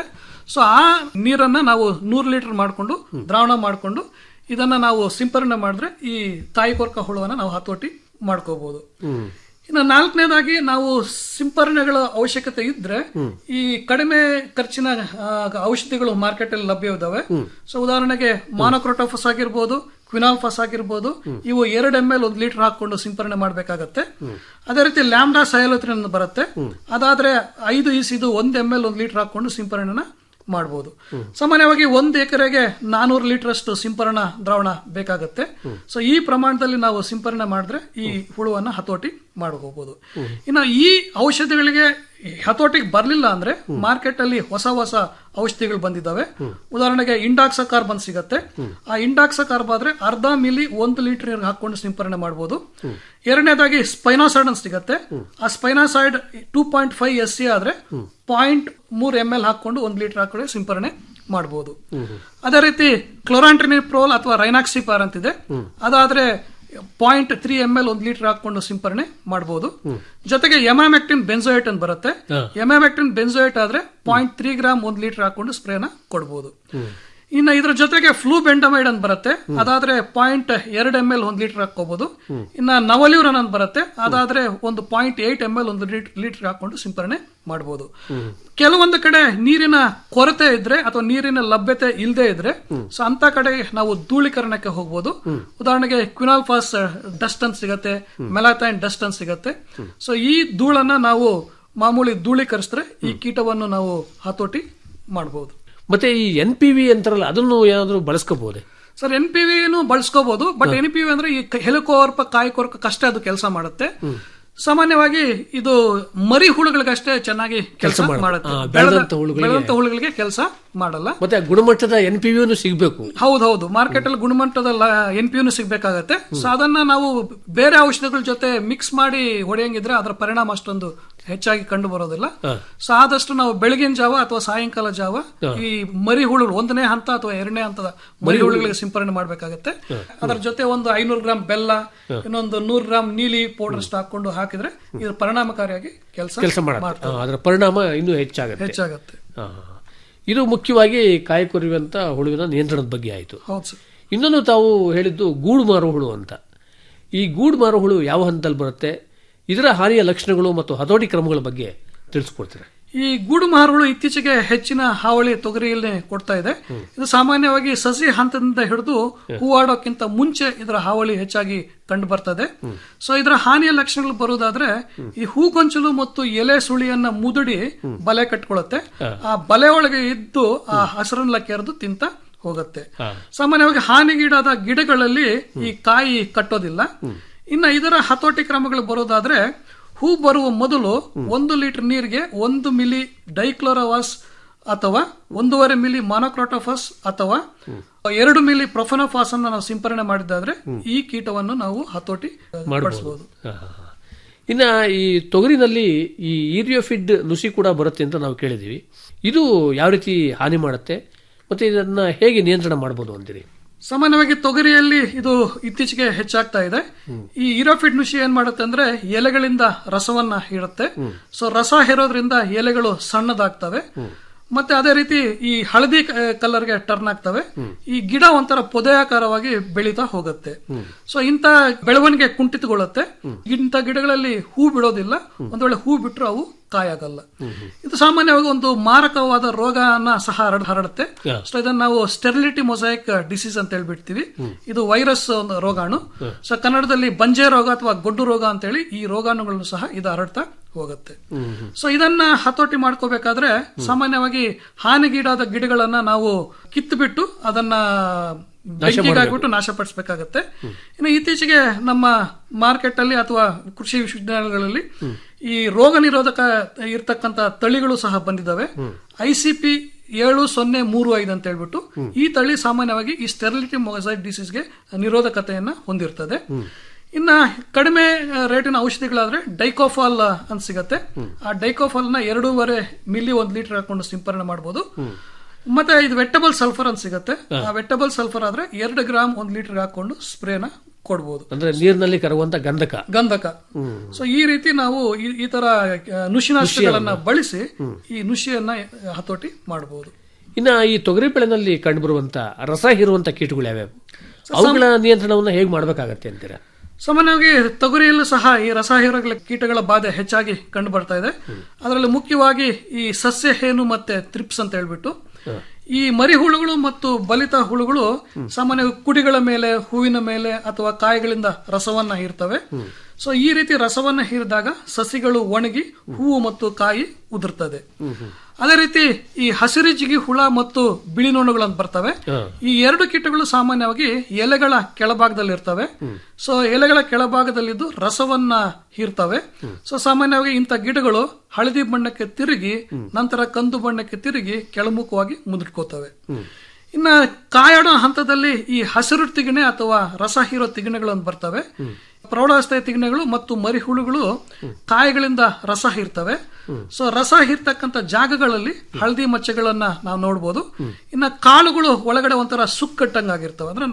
Speaker 7: ಸೊ ಆ ನೀರನ್ನ ನಾವು ನೂರು ಲೀಟರ್ ಮಾಡಿಕೊಂಡು ದ್ರಾವಣ ಮಾಡಿಕೊಂಡು ಇದನ್ನ ನಾವು ಸಿಂಪರಣೆ ಮಾಡಿದ್ರೆ ಈ ತಾಯಿ ಕೊರ್ಕ ಹುಳುವನ್ನ ನಾವು ಹತೋಟಿ ಮಾಡ್ಕೋಬಹುದು ಇನ್ನು ನಾಲ್ಕನೇದಾಗಿ ನಾವು ಸಿಂಪರಣೆಗಳ ಅವಶ್ಯಕತೆ ಇದ್ರೆ ಈ ಕಡಿಮೆ ಖರ್ಚಿನ ಆ, ಔಷಧಿಗಳು ಮಾರ್ಕೆಟ್ ಅಲ್ಲಿ ಲಭ್ಯ ಇದಾವೆ ಸೊ ಉದಾಹರಣೆಗೆ ಮಾನೋಕ್ರೋಟೋಫಸ್ ಆಗಿರ್ಬೋದು ಕ್ವಿನಾಲ್ಫಸ್ ಆಗಿರ್ಬೋದು ಇವು ಎರಡು ಎಂ ಎಲ್ ಒಂದು ಲೀಟರ್ ಹಾಕೊಂಡು ಸಿಂಪರಣೆ ಮಾಡಬೇಕಾಗತ್ತೆ ಅದೇ ರೀತಿ ಲ್ಯಾಂಬ್ಡಾ ಸಯಲೋತ್ರಿನ್ ಬರುತ್ತೆ ಅದಾದ್ರೆ ಐದು ಇಸಿದು ಒಂದ್ ಎಂ ಎಲ್ ಒಂದು ಲೀಟರ್ ಹಾಕೊಂಡು ಸಿಂಪರಣೆನ ಮಾಡಬಹುದು ಸಾಮಾನ್ಯವಾಗಿ ಒಂದು ಎಕರೆಗೆ ನಾನೂರು ಲೀಟರ್ ಅಷ್ಟು ಸಿಂಪರಣಾ ದ್ರಾವಣ ಬೇಕಾಗುತ್ತೆ ಸೊ ಈ ಪ್ರಮಾಣದಲ್ಲಿ ನಾವು ಸಿಂಪರಣೆ ಮಾಡಿದ್ರೆ ಈ ಹುಳುವನ್ನ ಹತೋಟಿ ಮಾಡ್ಕೋಬಹುದು ಇನ್ನು ಈ ಔಷಧಿಗಳಿಗೆ ಹತೋಟಿಗೆ ಬರ್ಲಿಲ್ಲ ಅಂದ್ರೆ ಮಾರ್ಕೆಟ್ ಅಲ್ಲಿ ಹೊಸ ಹೊಸ ಔಷಧಿಗಳು ಬಂದಿದ್ದಾವೆ ಉದಾಹರಣೆಗೆ ಇಂಡಾಕ್ಸ ಕಾರ್ಬನ್ ಸಿಗತ್ತೆ ಆ ಇಂಡಾಕ್ಸ ಕಾರ್ಬ್ ಆದ್ರೆ ಅರ್ಧ ಮಿಲಿ ಒಂದು ಲೀಟರ್ ನೀರಿಗೆ ಹಾಕೊಂಡು ಸಿಂಪರಣೆ ಮಾಡಬಹುದು ಎರಡನೇದಾಗಿ ಸ್ಪೈನಾಸೈಡ್ ಅಂತ ಸಿಗತ್ತೆ ಆ spinosad two point five S C ಆದ್ರೆ ಪಾಯಿಂಟ್ ಮೂರ್ ಎಂ ಎಲ್ ಹಾಕೊಂಡು ಒಂದು ಲೀಟರ್ ಹಾಕೊಂಡು ಸಿಂಪರಣೆ ಮಾಡಬಹುದು ಅದೇ ರೀತಿ ಕ್ಲೋರಾಂಟ್ರಿನಿಪ್ರೋಲ್ ಅಥವಾ ರೈನಾಕ್ಸಿಪಾರ್ ಅಂತಿದೆ ಅದಾದ್ರೆ ಪಾಯಿಂಟ್ ತ್ರೀ ಎಂ ಎಲ್ ಒಂದು ಲೀಟರ್ ಹಾಕೊಂಡು ಸಿಂಪರಣೆ ಮಾಡಬಹುದು ಜೊತೆಗೆ ಎಮಾಮೆಕ್ಟಿನ್ ಬೆನ್ಸೋಯೇಟ್ ಅಂತ ಬರುತ್ತೆ ಎಮಾಮೆಕ್ಟಿನ್ ಬೆನ್ಸೋಯೇಟ್ ಆದ್ರೆ ಪಾಯಿಂಟ್ ತ್ರೀ ಗ್ರಾಮ್ ಒಂದು ಲೀಟರ್ ಹಾಕೊಂಡು ಸ್ಪ್ರೇನ ಕೊಡಬಹುದು ಇನ್ನ ಇದ್ರ ಜೊತೆಗೆ ಫ್ಲೂ ಬೆಂಡಮೈಡ್ ಅಂತ ಬರುತ್ತೆ ಅದಾದ್ರೆ ಪಾಯಿಂಟ್ ಎರಡು ಎಂ ಎಲ್ ಒಂದು ಲೀಟರ್ ಹಾಕೋಬಹುದು ಇನ್ನ ನವಲ್ಯೂರನ್ ಅಂತ ಬರುತ್ತೆ ಅದಾದ್ರೆ ಒಂದು ಪಾಯಿಂಟ್ ಏಟ್ ಎಂ ಎಲ್ ಒಂದು ಲೀಟರ್ ಹಾಕೊಂಡು ಸಿಂಪರಣೆ ಮಾಡಬಹುದು ಕೆಲವೊಂದು ಕಡೆ ನೀರಿನ ಕೊರತೆ ಇದ್ರೆ ಅಥವಾ ನೀರಿನ ಲಭ್ಯತೆ ಇಲ್ಲದೆ ಇದ್ರೆ ಸೊ ಅಂತ ಕಡೆ ನಾವು ಧೂಳೀಕರಣಕ್ಕೆ ಹೋಗ್ಬೋದು ಉದಾಹರಣೆಗೆ ಕ್ವಿನಾಲ್ಫಾಸ್ ಡಸ್ಟ್ ಅಂತ ಸಿಗತ್ತೆ ಮೆಲಾಥೈನ್ ಡಸ್ಟ್ ಅಂತ ಸಿಗತ್ತೆ ಸೊ ಈ ಧೂಳನ್ನ ನಾವು ಮಾಮೂಲಿ ಧೂಳೀಕರಿಸಿದ್ರೆ ಈ ಕೀಟವನ್ನು ನಾವು ಹತೋಟಿ ಮಾಡಬಹುದು
Speaker 6: ಮತ್ತೆ ಈ ಎನ್ ಪಿ ವಿ ಅಂತಾರಲ್ಲ ಅದನ್ನು ಏನಾದರೂ ಬಳಸ್ಕೋಬಹುದೇ
Speaker 7: ಸರ್ ಎನ್ ಪಿ ವಿನು ಬಳಸ್ಕೋಬಹುದು ಬಟ್ ಎನ್ ಪಿ ವಿ ಅಂದ್ರೆ ಈ ಹೆಲಿಕೋರ್ಪ ಕಾಯಿ ಕೊರಕ ಕಷ್ಟೇ ಅದು ಕೆಲಸ ಮಾಡುತ್ತೆ ಸಾಮಾನ್ಯವಾಗಿ ಇದು ಮರಿ ಹುಳುಗಳಿಗಷ್ಟೇ ಚೆನ್ನಾಗಿ ಕೆಲಸ
Speaker 6: ಮಾಡುತ್ತೆ.
Speaker 7: ಮಾಡುತ್ತೆ
Speaker 6: ಆ,
Speaker 7: ಬೆಳೆದ-
Speaker 6: ಬೆಳೆದಂತ ಹುಳುಗಳಿಗೆ-
Speaker 7: ಬೆಳೆದಂತ ಹುಳುಗಳಿಗೆ ಕೆಲಸ ಮಾಡಲ್ಲ
Speaker 6: ಮತ್ತೆ ಗುಣಮಟ್ಟದ ಎನ್ ಪಿ ವಿನು ಸಿಗಬೇಕು
Speaker 7: ಹೌದೌದು ಮಾರ್ಕೆಟ್ ಅಲ್ಲಿ ಗುಣಮಟ್ಟದ ಎನ್ ಪಿ ಯುನು ಸಿಗ್ಬೇಕಾಗತ್ತೆ ಸೊ ಅದನ್ನ ನಾವು ಬೇರೆ ಔಷಧಿಗಳ ಜೊತೆ ಮಿಕ್ಸ್ ಮಾಡಿ ಹೊಡೆಯಂಗಿದ್ರೆ ಅದರ ಪರಿಣಾಮ ಅಷ್ಟೊಂದು ಹೆಚ್ಚಾಗಿ ಕಂಡು ಬರೋದಿಲ್ಲ ಸೊ ಆದಷ್ಟು ನಾವು ಬೆಳಗಿನ ಜಾವ ಅಥವಾ ಸಾಯಂಕಾಲ ಜಾವ ಈ ಮರಿ ಹುಳುಗಳು ಒಂದನೇ ಹಂತ ಅಥವಾ ಎರಡನೇ ಹಂತದ ಮರಿ ಹುಳುಗಳಿಗೆ ಸಿಂಪರಣೆ ಮಾಡಬೇಕಾಗತ್ತೆ ಅದರ ಜೊತೆ ಒಂದು ಐನೂರು ಗ್ರಾಮ್ ಬೆಲ್ಲ ಇನ್ನೊಂದು ನೂರು ಗ್ರಾಮ್ ನೀಲಿ ಪೌಡರ್ ಹಾಕೊಂಡು ಹಾಕಿದ್ರೆ ಇದು ಪರಿಣಾಮಕಾರಿಯಾಗಿ ಕೆಲಸ
Speaker 6: ಕೆಲಸ ಮಾಡುತ್ತೆ ಆ, ಅದರ ಪರಿಣಾಮ ಇನ್ನೂ ಹೆಚ್ಚಾಗುತ್ತೆ
Speaker 7: ಹೆಚ್ಚಾಗತ್ತೆ
Speaker 6: ಆ, ಇದು ಮುಖ್ಯವಾಗಿ ಕಾಯಿ ಕೊರಿಯುವಂತ ಹುಳುವಿನ ನಿಯಂತ್ರಣದ ಬಗ್ಗೆ ಆಯಿತು
Speaker 7: ಹೌದು ಸರ್
Speaker 6: ಇನ್ನೊಂದು ತಾವು ಹೇಳಿದ್ದು ಗೂಡು ಮಾರೋ ಹುಳು ಅಂತ ಈ ಗೂಡು ಮಾರೋ ಹುಳು ಯಾವ ಹಂತದಲ್ಲಿ ಬರುತ್ತೆ ಇದರ ಹಾನಿಯ ಲಕ್ಷಣಗಳು ಮತ್ತು ಹತೋಟಿ ಕ್ರಮಗಳ ಬಗ್ಗೆ ತಿಳಿಸ್ಕೊಡ್ತೀರಾ
Speaker 7: ಈ ಗೂಡು ಮಹಾರುಗಳು ಇತ್ತೀಚೆಗೆ ಹೆಚ್ಚಿನ ಹಾವಳಿ ತೊಗರಿಯಲ್ಲಿ ಕೊಡ್ತಾ ಇದೆ ಇದು ಸಾಮಾನ್ಯವಾಗಿ ಸಸಿ ಹಂತದಿಂದ ಹಿಡಿದು ಹೂವಾಡೋಕ್ಕಿಂತ ಮುಂಚೆ ಇದರ ಹಾವಳಿ ಹೆಚ್ಚಾಗಿ ಕಂಡು ಬರ್ತದೆ ಸೊ ಇದರ ಹಾನಿಯ ಲಕ್ಷಣಗಳು ಬರುವುದಾದ್ರೆ ಈ ಹೂಗೊಂಚಲು ಮತ್ತು ಎಲೆ ಸುಳಿಯನ್ನ ಮುದುಡಿ ಬಲೆ ಕಟ್ಕೊಳ್ಳುತ್ತೆ ಆ ಬಲೆ ಒಳಗೆ ಇದ್ದು ಆ ಹಸಿರನ್ನ ಕೆರೆದು ತಿಂತ ಹೋಗುತ್ತೆ ಸಾಮಾನ್ಯವಾಗಿ ಹಾನಿಗೀಡಾದ ಗಿಡಗಳಲ್ಲಿ ಈ ಕಾಯಿ ಕಟ್ಟೋದಿಲ್ಲ ಇನ್ನ ಇದರ ಹತೋಟಿ ಕ್ರಮಗಳು ಬರೋದಾದ್ರೆ ಹೂ ಬರುವ ಮೊದಲು ಒಂದು ಲೀಟರ್ ನೀರಿಗೆ ಒಂದು ಮಿಲಿ ಡೈಕ್ಲೋರವಾಸ್ ಅಥವಾ ಒಂದೂವರೆ ಮಿಲಿ ಮಾನೋಕ್ರೋಟೋಫಸ್ ಅಥವಾ ಎರಡು ಮಿಲಿ ಪ್ರೊಫನೋಫಾಸ್ ಅನ್ನು ನಾವು ಸಿಂಪರಣೆ ಮಾಡಿದ್ದಾದ್ರೆ ಈ ಕೀಟವನ್ನು ನಾವು ಹತೋಟಿ ಪಡಿಸಬಹುದು
Speaker 6: ಆ, ಆ, ಆ. ಇನ್ನ ಈ ತೊಗರಿನಲ್ಲಿ ಈ ಈರಿಯೋಫಿಡ್ ನುಸಿ ಕೂಡ ಬರುತ್ತೆ ಅಂತ ನಾವು ಕೇಳಿದೀವಿ ಇದು ಯಾವ ರೀತಿ ಹಾನಿ ಮಾಡುತ್ತೆ ಮತ್ತೆ ಇದನ್ನ ಹೇಗೆ ನಿಯಂತ್ರಣ ಮಾಡಬಹುದು ಅಂತೀರಿ
Speaker 7: ಸಾಮಾನ್ಯವಾಗಿ ತೊಗರಿಯಲ್ಲಿ ಇದು ಇತ್ತೀಚೆಗೆ ಹೆಚ್ಚಾಗ್ತಾ ಇದೆ ಈ ಇರೋಫಿಡ್ ನುಷಿ ಏನ್ ಮಾಡುತ್ತೆ ಅಂದ್ರೆ ಎಲೆಗಳಿಂದ ರಸವನ್ನ ಹೀರುತ್ತೆ ಸೊ ರಸ ಹೇರೋದ್ರಿಂದ ಎಲೆಗಳು ಸಣ್ಣದಾಗ್ತವೆ ಮತ್ತೆ ಅದೇ ರೀತಿ ಈ ಹಳದಿ ಕಲರ್ಗೆ ಟರ್ನ್ ಆಗ್ತವೆ ಈ ಗಿಡ ಒಂಥರ ಪೊದೆಯಾಕಾರವಾಗಿ ಬೆಳೀತಾ ಹೋಗುತ್ತೆ ಸೊ ಇಂಥ ಬೆಳವಣಿಗೆ ಕುಂಠಿತಗೊಳ್ಳುತ್ತೆ ಇಂಥ ಗಿಡಗಳಲ್ಲಿ ಹೂ ಬಿಡೋದಿಲ್ಲ ಒಂದ್ ವೇಳೆ ಹೂ ಬಿಟ್ರು ಅವು ಕಾಯಾಗಲ್ಲ ಇದು ಸಾಮಾನ್ಯವಾಗಿ ಒಂದು ಮಾರಕವಾದ ರೋಗನ ಸಹ ಹರಡ್ ಹರಡುತ್ತೆ ಸೊ ಇದನ್ನ ನಾವು ಸ್ಟೆರಿಲಿಟಿ ಮೊಸೈಕ್ ಡಿಸೀಸ್ ಅಂತ ಹೇಳ್ಬಿಡ್ತೀವಿ ಇದು ವೈರಸ್ ಒಂದು ರೋಗಾಣು ಸೊ ಕನ್ನಡದಲ್ಲಿ ಬಂಜೆ ರೋಗ ಅಥವಾ ಗೊಡ್ಡು ರೋಗ ಅಂತ ಹೇಳಿ ಈ ರೋಗಾಣುಗಳನ್ನು ಸಹ ಇದು ಹರಡ್ತಾ ಹೋಗುತ್ತೆ ಸೊ ಇದನ್ನ ಹತೋಟಿ ಮಾಡ್ಕೋಬೇಕಾದ್ರೆ ಸಾಮಾನ್ಯವಾಗಿ ಹಾನಿಗೀಡಾದ ಗಿಡಗಳನ್ನ ನಾವು ಕಿತ್ತು ಬಿಟ್ಟು ಅದನ್ನ ಬೆಂಕಿಗಾಗ್ಬಿಟ್ಟು ನಾಶಪಡಿಸಬೇಕಾಗತ್ತೆ ಇನ್ನು ಇತ್ತೀಚೆಗೆ ನಮ್ಮ ಮಾರ್ಕೆಟ್ ಅಲ್ಲಿ ಅಥವಾ ಕೃಷಿ ವಿಶ್ವವಿದ್ಯಾಲಯಗಳಲ್ಲಿ ಈ ರೋಗ ನಿರೋಧಕ ಇರ್ತಕ್ಕಂತ ತಳಿಗಳು ಸಹ ಬಂದಿದ್ದಾವೆ ಐಸಿಪಿ ಏಳು ಸೊನ್ನೆ ಮೂರು ಐದು ಅಂತ ಹೇಳ್ಬಿಟ್ಟು ಈ ತಳಿ ಸಾಮಾನ್ಯವಾಗಿ ಈ ಸ್ಟೆರಿಲಿಟಿ ಮೊಸೈಡ್ ಡಿಸೀಸ್ಗೆ ನಿರೋಧಕತೆಯನ್ನ ಹೊಂದಿರ್ತದೆ ಇನ್ನ ಕಡಿಮೆ ಆ, ರೇಟಿನ ಔಷಧಿಗಳಾದ್ರೆ ಡೈಕೋಫಾಲ್ ಅಂತ ಸಿಗತ್ತೆ ಆ ಡೈಕೋಫಾಲ್ ನ ಎರಡೂವರೆ ಮಿಲಿ ಒಂದ್ ಲೀಟರ್ ಹಾಕೊಂಡು ಸಿಂಪರಣೆ ಮಾಡಬಹುದು ಮತ್ತೆ ಇದು ವೆಟ್ಟಬಲ್ ಸಲ್ಫರ್ ಅಂತ ಸಿಗತ್ತೆ ಆ ವೆಟ್ಟಬಲ್ ಸಲ್ಫರ್ ಆದ್ರೆ ಎರಡು ಗ್ರಾಮ್ ಒಂದ್ ಲೀಟರ್ ಹಾಕೊಂಡು ಸ್ಪ್ರೇನ ಕೊಡ್ಬೋದು
Speaker 6: ಅಂದ್ರೆ ನೀರಿನಲ್ಲಿ ಕರಗುವಂತ ಗಂಧಕ
Speaker 7: ಗಂಧಕ ಸೊ ಈ ರೀತಿ ನಾವು ಈ- ಈ ತರ ಆ, ನುಶಿನಾಶಕಗಳನ್ನ ಬಳಸಿ ಈ ನುಶಿಯನ್ನ ಹತೋಟಿ ಮಾಡಬಹುದು
Speaker 6: ಇನ್ನ ಈ ತೊಗರಿ ಬೆಳೆನಲ್ಲಿ ಕಂಡುಬರುವಂತ ರಸ ಹೀರುವಂತ ಕೀಟಗಳು ಯಾವ್ಯಾವು ಅವುಗಳ ನಿಯಂತ್ರಣವನ್ನು ಹೇಗೆ ಮಾಡಬೇಕಾಗತ್ತೆ ಅಂತೀರಾ
Speaker 7: ಸಾಮಾನ್ಯವಾಗಿ ತೊಗರಿಯಲ್ಲೂ ಸಹ ಈ ರಸಹೀರಗಳ ಕೀಟಗಳ ಬಾಧೆ ಹೆಚ್ಚಾಗಿ ಕಂಡು ಬರ್ತಾ ಇದೆ ಅದರಲ್ಲಿ ಮುಖ್ಯವಾಗಿ ಈ ಸಸ್ಯ ಹೇನು ಮತ್ತೆ ತ್ರಿಪ್ಸ್ ಅಂತ ಹೇಳ್ಬಿಟ್ಟು ಈ ಮರಿ ಹುಳುಗಳು ಮತ್ತು ಬಲಿತ ಹುಳುಗಳು ಸಾಮಾನ್ಯವಾಗಿ ಕುಡಿಗಳ ಮೇಲೆ ಹೂವಿನ ಮೇಲೆ ಅಥವಾ ಕಾಯಿಗಳಿಂದ ರಸವನ್ನ ಹೀರ್ತವೆ ಸೊ ಈ ರೀತಿ ರಸವನ್ನ ಹೀರಿದಾಗ ಸಸಿಗಳು ಒಣಗಿ ಹೂವು ಮತ್ತು ಕಾಯಿ ಉದುರ್ತದೆ ಅದೇ ರೀತಿ ಈ ಹಸಿರು ಜಿಗಿ ಹುಳ ಮತ್ತು ಬಿಳಿ ನೊಣಗಳು ಅಂತ ಬರ್ತವೆ ಈ ಎರಡು ಕೀಟಗಳು ಸಾಮಾನ್ಯವಾಗಿ ಎಲೆಗಳ ಕೆಳಭಾಗದಲ್ಲಿ ಇರ್ತವೆ ಸೊ ಎಲೆಗಳ ಕೆಳಭಾಗದಲ್ಲಿದ್ದು ರಸವನ್ನ ಹೀರ್ತವೆ ಸೊ ಸಾಮಾನ್ಯವಾಗಿ ಇಂಥ ಗಿಡಗಳು ಹಳದಿ ಬಣ್ಣಕ್ಕೆ ತಿರುಗಿ ನಂತರ ಕಂದು ಬಣ್ಣಕ್ಕೆ ತಿರುಗಿ ಕೆಳಮುಖವಾಗಿ ಮುದುಡ್ಕೋತವೆ ಇನ್ನ ಕಾಯಾಡೋ ಹಂತದಲ್ಲಿ ಈ ಹಸಿರು ತಿಗಣೆ ಅಥವಾ ರಸ ಹೀರೋ ತಿಗಣೆಗಳು ಅಂತ ಬರ್ತವೆ ಪ್ರೌಢಾವಸ್ಥೆಯ ತಿಗಣೆಗಳು ಮತ್ತು ಮರಿಹುಳುಗಳು ಕಾಯಿಗಳಿಂದ ರಸ ಹೀರ್ತವೆ ಸೊ ರಸ ಹೀರ್ತಕ್ಕಂಥ ಜಾಗಗಳಲ್ಲಿ ಹಳದಿ ಮಚ್ಚೆಗಳನ್ನ ನಾವು ನೋಡ್ಬೋದು ಇನ್ನ ಕಾಳುಗಳು ಒಳಗಡೆ ಒಂಥರ ಸುಕ್ಕಟ್ಟಂಗಾಗಿರ್ತವೆ ಅಂದ್ರೆ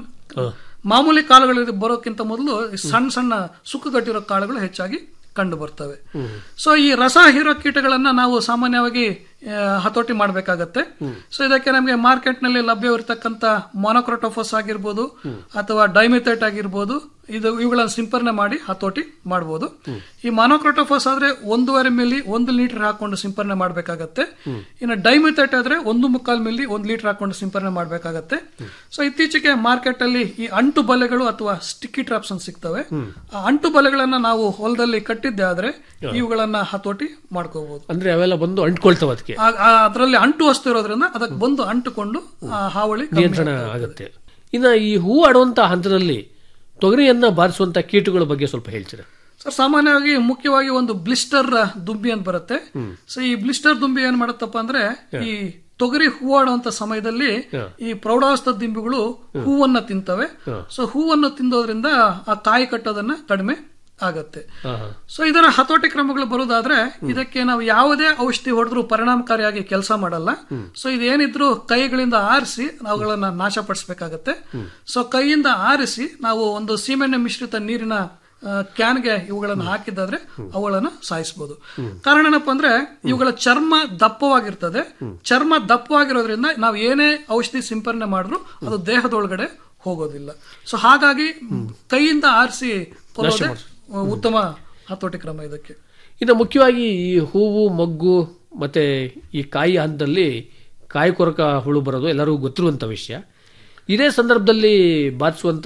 Speaker 7: ಮಾಮೂಲಿ ಕಾಳುಗಳು ಬರೋಕ್ಕಿಂತ ಮೊದಲು ಈ ಸಣ್ಣ ಸಣ್ಣ ಸುಕ್ಕುಗಟ್ಟಿರೋ ಕಾಳುಗಳು ಹೆಚ್ಚಾಗಿ ಕಂಡು ಬರ್ತವೆ ಸೊ ಈ ರಸ ಹೀರೋ ಕೀಟಗಳನ್ನ ನಾವು ಸಾಮಾನ್ಯವಾಗಿ ಆ, ಹತೋಟಿ ಮಾಡಬೇಕಾಗತ್ತೆ ಸೊ ಇದಕ್ಕೆ ನಮಗೆ ಮಾರ್ಕೆಟ್ ನಲ್ಲಿ ಲಭ್ಯವಿರತಕ್ಕಂತ ಮೊನೊಕ್ರೋಟೋಫಸ್ ಆಗಿರ್ಬೋದು ಅಥವಾ ಡೈಮಿಥೇಟ್ ಆಗಿರ್ಬೋದು ಇದು ಇವುಗಳನ್ನು ಸಿಂಪರಣೆ ಮಾಡಿ ಹತೋಟಿ ಮಾಡಬಹುದು ಈ ಮೊನೊಕ್ರೋಟೋಫಸ್ ಆದ್ರೆ ಒಂದೂವರೆ ಮಿಲಿ ಒಂದು ಲೀಟರ್ ಹಾಕೊಂಡು ಸಿಂಪರಣೆ ಮಾಡಬೇಕಾಗತ್ತೆ ಇನ್ನು ಡೈಮಿಥೇಟ್ ಆದ್ರೆ ಒಂದು ಮುಕ್ಕಾಲು ಮಿಲಿ ಒಂದು ಲೀಟರ್ ಹಾಕೊಂಡು ಸಿಂಪರಣೆ ಮಾಡಬೇಕಾಗತ್ತೆ ಸೊ ಇತ್ತೀಚೆಗೆ ಮಾರ್ಕೆಟ್ ಅಲ್ಲಿ ಈ ಅಂಟು ಬಲೆಗಳು ಅಥವಾ ಸ್ಟಿಕ್ಕಿ ಟ್ರಾಪ್ಸ್ ಅಂತ ಸಿಗ್ತವೆ ಆ ಅಂಟು ಬಲೆಗಳನ್ನ ನಾವು ಹೊಲದಲ್ಲಿ ಕಟ್ಟಿದ್ದೆ ಆದ್ರೆ ಇವುಗಳನ್ನ ಹತೋಟಿ ಮಾಡ್ಕೋಬಹುದು
Speaker 6: ಅಂದ್ರೆ ಅವೆಲ್ಲ ಬಂದು ಅಂಟ್ಕೊಳ್ತಾವ ಅದಕ್ಕೆ
Speaker 7: ಅದರಲ್ಲಿ ಅಂಟು ವಸ್ತು ಇರೋದ್ರಿಂದ ಅದಕ್ಕೆ ಬಂದು ಅಂಟುಕೊಂಡು ಆ ಹಾವಳಿ ಕಮ್ಮಿ
Speaker 6: ನಿಯಂತ್ರಣ
Speaker 7: ಆಗ್ತದೆ.
Speaker 6: ಆಗುತ್ತೆ ಇನ್ನ ಈ ಹೂ ಆಡುವಂತ ಹಂತದಲ್ಲಿ ತೊಗರಿಯನ್ನ ಬಾರಿಸುವಂತ ಕೀಟಗಳ ಬಗ್ಗೆ ಸ್ವಲ್ಪ ಹೇಳ್ತೀರಾ
Speaker 7: ಸರ್ ಸಾಮಾನ್ಯವಾಗಿ ಮುಖ್ಯವಾಗಿ ಒಂದು ಬ್ಲಿಸ್ಟರ್ ದುಂಬಿ ಅಂತ ಬರುತ್ತೆ ಸೊ ಈ ಬ್ಲಿಸ್ಟರ್ ದುಂಬಿ ಏನ್ ಮಾಡುತ್ತಪ್ಪ ಅಂದ್ರೆ ಈ ತೊಗರಿ ಹೂವಾಡುವಂತ ಸಮಯದಲ್ಲಿ ಈ ಪ್ರೌಢಾವಸ್ಥಾ ದಿಂಬಿಗಳು ಹೂವನ್ನ ತಿಂತವೆ ಸೊ ಹೂವನ್ನು ತಿಂದೋದ್ರಿಂದ ಆ ಕಾಯಿ ಕಟ್ಟೋದನ್ನ ಕಡಿಮೆ ಆಗತ್ತೆ ಸೊ ಇದರ ಹತೋಟಿ ಕ್ರಮಗಳು ಬರುವುದಾದ್ರೆ ಇದಕ್ಕೆ ನಾವು ಯಾವುದೇ ಔಷಧಿ ಹೊಡೆದ್ರು ಪರಿಣಾಮಕಾರಿಯಾಗಿ ಕೆಲಸ ಮಾಡಲ್ಲ ಸೊ ಇದೇನಿದ್ರು ಕೈಗಳಿಂದ ಆರಿಸಿ ಅವುಗಳನ್ನ ನಾಶಪಡಿಸಬೇಕಾಗತ್ತೆ ಸೊ ಕೈಯಿಂದ ಆರಿಸಿ ನಾವು ಒಂದು ಸೀಮೆಣ್ಣೆ ಮಿಶ್ರಿತ ನೀರಿನ ಆ, ಕ್ಯಾನ್ಗೆ ಇವುಗಳನ್ನು ಹಾಕಿದ್ದಾದ್ರೆ ಅವುಗಳನ್ನ ಸಾಯಿಸಬಹುದು ಕಾರಣ ಏನಪ್ಪಾ ಅಂದ್ರೆ ಇವುಗಳ ಚರ್ಮ ದಪ್ಪವಾಗಿರ್ತದೆ ಚರ್ಮ ದಪ್ಪವಾಗಿರೋದ್ರಿಂದ ನಾವು ಏನೇ ಔಷಧಿ ಸಿಂಪರಣೆ ಮಾಡಿದ್ರು ಅದು ದೇಹದೊಳಗಡೆ ಹೋಗೋದಿಲ್ಲ ಸೊ ಹಾಗಾಗಿ ಕೈಯಿಂದ ಆರಿಸಿ ಕೊಲ್ಲೋದೇ ಉತ್ತಮ ಹತೋಟಿ ಕ್ರಮ ಇದಕ್ಕೆ
Speaker 6: ಇನ್ನು ಮುಖ್ಯವಾಗಿ ಈ ಹೂವು ಮೊಗ್ಗು ಮತ್ತೆ ಈ ಕಾಯಿ ಹಂತದಲ್ಲಿ ಕಾಯಿ ಕೊರಕ ಹುಳು ಬರೋದು ಎಲ್ಲರಿಗೂ ಗೊತ್ತಿರುವಂತ ವಿಷಯ ಇದೇ ಸಂದರ್ಭದಲ್ಲಿ ಬಾಧಿಸುವಂತ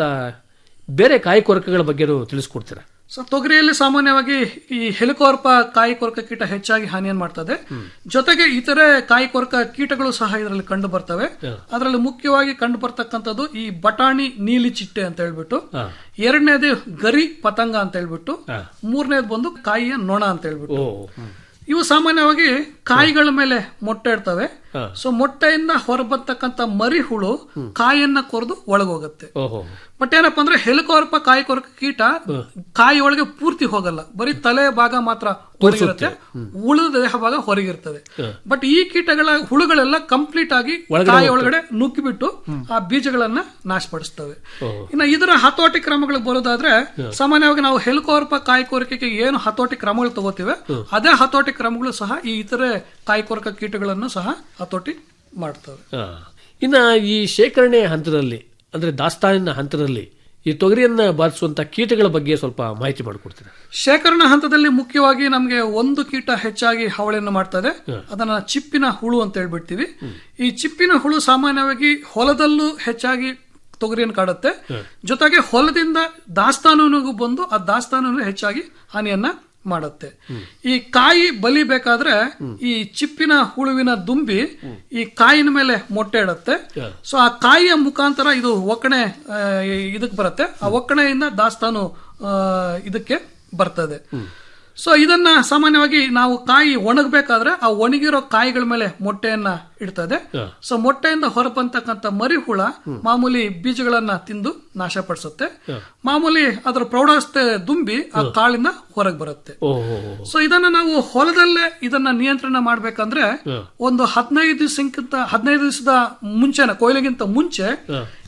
Speaker 6: ಬೇರೆ ಕಾಯಿ ಕೊರಕಗಳ ಬಗ್ಗೆನೂ ತಿಳಿಸ್ಕೊಡ್ತೀರಾ
Speaker 7: ಸೊ ತೊಗರಿಯಲ್ಲಿ ಸಾಮಾನ್ಯವಾಗಿ ಈ ಹೆಲಿಕೋರ್ಪ ಕಾಯಿ ಕೊರಕ ಕೀಟ ಹೆಚ್ಚಾಗಿ ಹಾನಿಯನ್ನು ಮಾಡ್ತದೆ ಜೊತೆಗೆ ಇತರೆ ಕಾಯಿ ಕೊರಕ ಕೀಟಗಳು ಸಹ ಇದರಲ್ಲಿ ಕಂಡು ಬರ್ತವೆ ಅದರಲ್ಲಿ ಮುಖ್ಯವಾಗಿ ಕಂಡು ಬರ್ತಕ್ಕಂಥದ್ದು ಈ ಬಟಾಣಿ ನೀಲಿ ಚಿಟ್ಟೆ ಅಂತ ಹೇಳ್ಬಿಟ್ಟು ಎರಡನೇದು ಗರಿ ಪತಂಗ ಅಂತ ಹೇಳ್ಬಿಟ್ಟು ಮೂರನೇದು ಬಂದು ಕಾಯಿಯ ನೊಣ ಅಂತ ಹೇಳ್ಬಿಟ್ಟು ಇವು ಸಾಮಾನ್ಯವಾಗಿ ಕಾಯಿಗಳ ಮೇಲೆ ಮೊಟ್ಟೆ ಇಡ್ತವೆ ಸೊ ಮೊಟ್ಟೆಯಿಂದ ಹೊರಬರ್ತಕ್ಕಂಥ ಮರಿ ಹುಳು ಕಾಯಿಯನ್ನ ಕೊರೆದು ಒಳಗೋಗುತ್ತೆ
Speaker 6: ಓಹೋ
Speaker 7: ಬಟ್ ಏನಪ್ಪಾ ಅಂದ್ರೆ ಹೆಲಿಕೋರ್ಪ ಕಾಯಿ ಕೊರಕ ಕೀಟ ಕಾಯಿ ಒಳಗೆ ಪೂರ್ತಿ ಹೋಗಲ್ಲ ಬರೀ ತಲೆ ಭಾಗ ಮಾತ್ರ ಹೊರಗಿರುತ್ತೆ ಉಳಿದ ದೇಹ ಭಾಗ ಹೊರಗಿರ್ತದೆ ಬಟ್ ಈ ಕೀಟಗಳ ಹುಳುಗಳೆಲ್ಲ ಕಂಪ್ಲೀಟ್ ಆಗಿ ಕಾಯಿ ಒಳಗಡೆ ನುಗ್ಗಿಬಿಟ್ಟು ಆ ಬೀಜಗಳನ್ನ ನಾಶಪಡಿಸ್ತವೆ ಇನ್ನು ಇದರ ಹತೋಟಿ ಕ್ರಮಗಳು ಬರೋದಾದ್ರೆ ಸಾಮಾನ್ಯವಾಗಿ ನಾವು ಹೆಲಿಕೋರ್ಪ ಕಾಯಿ ಕೊರಕೆಗೆ ಏನು ಹತೋಟಿ ಕ್ರಮಗಳು ತಗೋತೀವಿ ಅದೇ ಹತೋಟಿ ಕ್ರಮಗಳು ಸಹ ಈ ಇತರೆ ಕಾಯಿ ಕೊರಕ ಕೀಟಗಳನ್ನು ಸಹ ಹತೋಟಿ ಮಾಡ್ತವೆ
Speaker 6: ಆ. ಇನ್ನ ಈ ಶೇಖರಣೆ ಹಂತದಲ್ಲಿ ಅಂದ್ರೆ ದಾಸ್ತಾನಿನ ಹಂತದಲ್ಲಿ ಈ ತೊಗರಿಯನ್ನ ಬಾಧಿಸುವಂತ ಕೀಟಗಳ ಬಗ್ಗೆ ಸ್ವಲ್ಪ ಮಾಹಿತಿ ಮಾಡಿಕೊಡ್ತೀರಾ
Speaker 7: ಶೇಖರಣಾ ಹಂತದಲ್ಲಿ ಮುಖ್ಯವಾಗಿ ನಮಗೆ ಒಂದು ಕೀಟ ಹೆಚ್ಚಾಗಿ ಹಾವಳಿಯನ್ನು ಮಾಡ್ತದೆ ಅದನ್ನ ಚಿಪ್ಪಿನ ಹುಳು ಅಂತ ಹೇಳ್ಬಿಡ್ತೀವಿ ಈ ಚಿಪ್ಪಿನ ಹುಳು ಸಾಮಾನ್ಯವಾಗಿ ಹೊಲದಲ್ಲೂ ಹೆಚ್ಚಾಗಿ ತೊಗರಿಯನ್ನು ಕಾಡುತ್ತೆ ಜೊತೆಗೆ ಹೊಲದಿಂದ ದಾಸ್ತಾನಿಗೂ ಬಂದು ಆ ದಾಸ್ತಾನು ಹೆಚ್ಚಾಗಿ ಹಾನಿಯನ್ನ ಮಾಡುತ್ತೆ ಈ ಕಾಯಿ ಬಲಿಬೇಕಾದ್ರೆ ಈ ಚಿಪ್ಪಿನ ಹುಳುವಿನ ದುಂಬಿ ಈ ಕಾಯಿನ ಮೇಲೆ ಮೊಟ್ಟೆ ಇಡುತ್ತೆ ಸೊ ಆ ಕಾಯಿಯ ಮುಖಾಂತರ ಇದು ಒಕ್ಕಣೆ ಆ, ಇದಕ್ಕೆ ಬರುತ್ತೆ ಆ ಒಕ್ಕಣೆಯಿಂದ ದಾಸ್ತಾನು ಆ, ಇದಕ್ಕೆ ಬರ್ತದೆ ಸೊ ಇದನ್ನ ಸಾಮಾನ್ಯವಾಗಿ ನಾವು ಕಾಯಿ ಒಣಗಬೇಕಾದ್ರೆ ಆ ಒಣಗಿರೋ ಕಾಯಿಗಳ ಮೇಲೆ ಮೊಟ್ಟೆಯನ್ನ ಇಡ್ತದೆ ಸೊ ಮೊಟ್ಟೆಯಿಂದ ಹೊರಬಂತಕ್ಕಂಥ ಮರಿ ಹುಳ ಮಾಮೂಲಿ ಬೀಜಗಳನ್ನ ತಿಂದು ನಾಶಪಡಿಸುತ್ತೆ ಮಾಮೂಲಿ ಅದರ ಪ್ರೌಢಾವಸ್ಥೆ ದುಂಬಿ ಆ ಕಾಳಿಂದ ಹೊರಗೆ ಬರುತ್ತೆ
Speaker 6: ಓಹೋ
Speaker 7: ಸೊ ಇದನ್ನ ನಾವು ಹೊಲದಲ್ಲೇ ಇದನ್ನ ನಿಯಂತ್ರಣ ಮಾಡ್ಬೇಕಂದ್ರೆ ಒಂದು ಹದಿನೈದು ದಿವಸಕ್ಕಿಂತ ಹದಿನೈದು ದಿವಸದ ಮುಂಚೆನ ಕೊಯ್ಲಿಗಿಂತ ಮುಂಚೆ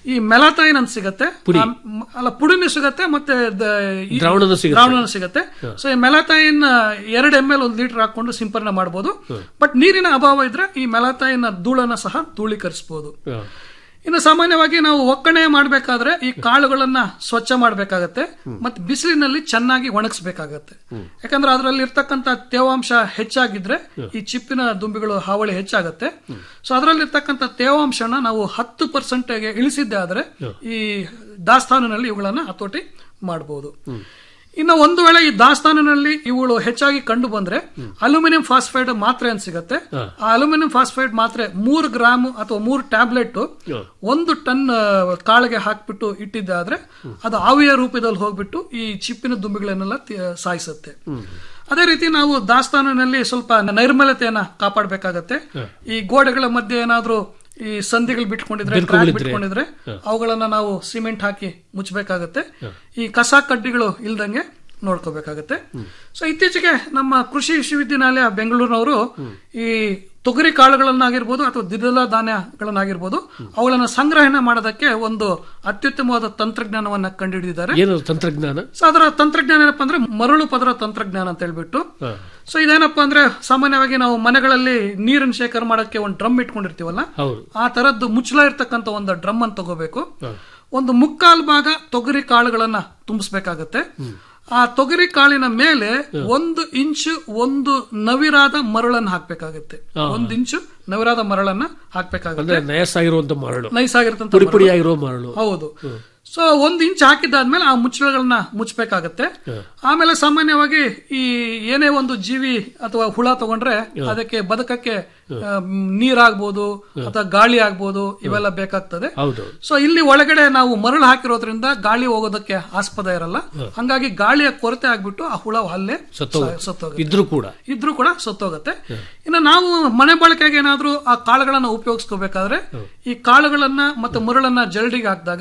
Speaker 7: ಈ ಮೆಲಾತೈನ್ ಅಂತ ಸಿಗತ್ತೆ ಆ, ಮ್- ಅಲ್ಲ ಪುಡಿನೂ ಸಿಗತ್ತೆ ಮತ್ತೆ ದ- ಈ
Speaker 6: ದ್ರಾವಣನೂ ಸಿಗತ್ತೆ.
Speaker 7: ದ್ರಾವಣನೂ ಸಿಗತ್ತೆ ಸೊ ಈ ಮೆಲಾತೈನ್ ಎರಡು ಎಮ್ ಎಲ್ ಒಂದು ಲೀಟರ್ ಹಾಕೊಂಡು ಸಿಂಪರಣೆ ಮಾಡಬಹುದು ಬಟ್ ನೀರಿನ ಅಭಾವ ಇದ್ರೆ ಈ ಮೆಲಾತೈನ್ ಧೂಳನ್ನ ಸಹ ಧೂಳೀಕರಿಸಬಹುದು
Speaker 6: ಹ.
Speaker 7: ಇನ್ನು ಸಾಮಾನ್ಯವಾಗಿ ನಾವು ಒಕ್ಕಣೆ ಮಾಡಬೇಕಾದ್ರೆ ಈ ಕಾಳುಗಳನ್ನ ಸ್ವಚ್ಛ ಮಾಡಬೇಕಾಗತ್ತೆ ಮತ್ತೆ ಬಿಸಿಲಿನಲ್ಲಿ ಚೆನ್ನಾಗಿ ಒಣಗಿಸ್ಬೇಕಾಗತ್ತೆ ಯಾಕಂದ್ರೆ ಅದರಲ್ಲಿ ಇರ್ತಕ್ಕಂಥ ತೇವಾಂಶ ಹೆಚ್ಚಾಗಿದ್ರೆ ಈ ಚಿಪ್ಪಿನ ದುಂಬಿಗಳು ಹಾವಳಿ ಹೆಚ್ಚಾಗತ್ತೆ ಸೊ ಅದರಲ್ಲಿ ಇರ್ತಕ್ಕಂಥ ತೇವಾಂಶನ ನಾವು ಹತ್ತು ಪರ್ಸೆಂಟ್ಗೆ ಇಳಿಸಿದ್ದೆ ಆದ್ರೆ ಈ ದಾಸ್ತಾನಿನಲ್ಲಿ ಇವುಗಳನ್ನ ಹತೋಟಿ ಮಾಡಬಹುದು ಇನ್ನು ಒಂದು ವೇಳೆ ಈ ದಾಸ್ತಾನಿನಲ್ಲಿ ಇವುಗಳು ಹೆಚ್ಚಾಗಿ ಕಂಡು ಬಂದ್ರೆ ಅಲ್ಯೂಮಿನಿಯಂ ಫಾಸ್ಫೈಡ್ ಮಾತ್ರೆ ಅಂತ ಸಿಗತ್ತೆ ಆ ಅಲ್ಯೂಮಿನಿಯಂ ಫಾಸ್ಫೈಡ್ ಮಾತ್ರೆ ಮೂರು ಗ್ರಾಮ್ ಅಥವಾ ಮೂರು ಟ್ಯಾಬ್ಲೆಟ್ ಒಂದು ಟನ್ ಆ, ಕಾಳಿಗೆ ಹಾಕ್ಬಿಟ್ಟು ಇಟ್ಟಿದ್ದಾದ್ರೆ ಅದು ಆವಿಯ ರೂಪದಲ್ಲಿ ಹೋಗ್ಬಿಟ್ಟು ಈ ಚಿಪ್ಪಿನ ದುಂಬಿಗಳನ್ನೆಲ್ಲ ತಿ- ಸಾಯಿಸುತ್ತೆ ಅದೇ ರೀತಿ ನಾವು ದಾಸ್ತಾನಿನಲ್ಲಿ ಸ್ವಲ್ಪ ನೈರ್ಮಲ್ಯತೆಯನ್ನ ಕಾಪಾಡಬೇಕಾಗತ್ತೆ ಈ ಗೋಡೆಗಳ ಮಧ್ಯೆ ಏನಾದ್ರೂ ಈ ಸಂಧಿಗಳು ಬಿಟ್ಕೊಂಡಿದ್ರೆ crack ಬಿಟ್ಕೊಂಡಿದ್ರೆ ಅವುಗಳನ್ನ ನಾವು ಸಿಮೆಂಟ್ ಹಾಕಿ ಮುಚ್ಚಬೇಕಾಗತ್ತೆ ಈ ಕಸ ಕಡ್ಡಿಗಳು ಇಲ್ದಂಗೆ ನೋಡ್ಕೋಬೇಕಾಗತ್ತೆ ಸೊ ಇತ್ತೀಚೆಗೆ ನಮ್ಮ ಕೃಷಿ ವಿಶ್ವವಿದ್ಯಾನಿಲಯ ಬೆಂಗಳೂರಿನವರು ಈ ತೊಗರಿ ಕಾಳುಗಳನ್ನಾಗಿರ್ಬೋದು ಅಥವಾ ದ್ವಿದಳ ಧಾನ್ಯಗಳನ್ನಾಗಿರ್ಬೋದು ಅವುಗಳನ್ನ ಸಂಗ್ರಹಣೆ ಮಾಡೋದಕ್ಕೆ ಒಂದು ಅತ್ಯುತ್ತಮವಾದ ತಂತ್ರಜ್ಞಾನವನ್ನ ಕಂಡುಹಿಡಿದಿದ್ದಾರೆ
Speaker 6: ಏನದು ತಂತ್ರಜ್ಞಾನ
Speaker 7: ಸೊ ಅದರ ತಂತ್ರಜ್ಞಾನ ಏನಪ್ಪಾ ಅಂದ್ರೆ ಮರಳು ಪದರ ತಂತ್ರಜ್ಞಾನ ಅಂತ ಹೇಳ್ಬಿಟ್ಟು ಸೊ ಇದೇನಪ್ಪಾ ಅಂದ್ರೆ ಸಾಮಾನ್ಯವಾಗಿ ನಾವು ಮನೆಗಳಲ್ಲಿ ನೀರನ್ನು ಶೇಖರಣೆ ಮಾಡಕ್ಕೆ ಒಂದು ಡ್ರಮ್ ಇಟ್ಕೊಂಡಿರ್ತೀವಲ್ಲ
Speaker 6: ಹೌದು
Speaker 7: ಆ ತರದ್ದು ಮುಚ್ಚಳ ಇರ್ತಕ್ಕಂಥ ಒಂದು ಡ್ರಮ್ ಅನ್ನು ತಗೋಬೇಕು ಒಂದು ಮುಕ್ಕಾಲು ಭಾಗ ತೊಗರಿ ಕಾಳುಗಳನ್ನ ತುಂಬಿಸ್ಬೇಕಾಗತ್ತೆ ಆ ತೊಗರಿ ಕಾಳಿನ ಮೇಲೆ ಒಂದು ಇಂಚು ಒಂದು ನವಿರಾದ ಮರಳನ್ನ ಹಾಕ್ಬೇಕಾಗತ್ತೆ ಒಂದು ಇಂಚು ನವಿರಾದ ಮರಳನ್ನ ಹಾಕ್ಬೇಕಾಗತ್ತೆ
Speaker 6: ಅಂದ್ರೆ ನಯಸ್ಸಾಗಿರುವಂತ ಮರಳು
Speaker 7: ನೈಸ್ ಆಗಿರ್ತಂತ
Speaker 6: ಪುಡಿ ಪುಡಿಯಾಗಿರೋ ಮರಳು
Speaker 7: ಹೌದು ಸೊ ಒಂದ್ ಇಂಚ್ ಹಾಕಿದ್ದಾದ್ಮೇಲೆ ಆ ಮುಚ್ಚಳಗಳನ್ನ ಮುಚ್ಚಬೇಕಾಗತ್ತೆ ಆಮೇಲೆ ಸಾಮಾನ್ಯವಾಗಿ ಈ ಏನೇ ಒಂದು ಜೀವಿ ಅಥವಾ ಹುಳ ತಗೊಂಡ್ರೆ ಅದಕ್ಕೆ ಬದುಕಕ್ಕೆ ಆ, ಮ್, ನೀರಾಗ್ಬೋದು ಅಥವಾ ಗಾಳಿ ಆಗ್ಬೋದು ಇವೆಲ್ಲ ಬೇಕಾಗ್ತದೆ
Speaker 6: ಹೌದು
Speaker 7: ಸೊ ಇಲ್ಲಿ ಒಳಗಡೆ ನಾವು ಮರಳು ಹಾಕಿರೋದ್ರಿಂದ ಗಾಳಿ ಹೋಗೋದಕ್ಕೆ ಆಸ್ಪದ ಇರಲ್ಲ ಹಂಗಾಗಿ ಗಾಳಿಯ ಕೊರತೆ ಆಗ್ಬಿಟ್ಟು ಆ ಹುಳ ಅಲ್ಲೇ
Speaker 6: ಸತ್ತೋಗುತ್ತೆ.
Speaker 7: ಸತ್ತೋಗುತ್ತೆ
Speaker 6: ಇದ್ರೂ ಕೂಡ
Speaker 7: ಇದ್ರೂ ಕೂಡ ಸತ್ತೋಗುತ್ತೆ ಇನ್ನು ನಾವು ಮನೆ ಬಳಕೆಗೆ ಏನಾದ್ರೂ ಆ ಕಾಳುಗಳನ್ನ ಉಪಯೋಗಿಸ್ಕೋಬೇಕಾದ್ರೆ ಈ ಕಾಳುಗಳನ್ನ ಮತ್ತೆ ಮರಳನ್ನ ಜಲ್ಡಿಗೆ ಹಾಕಿದಾಗ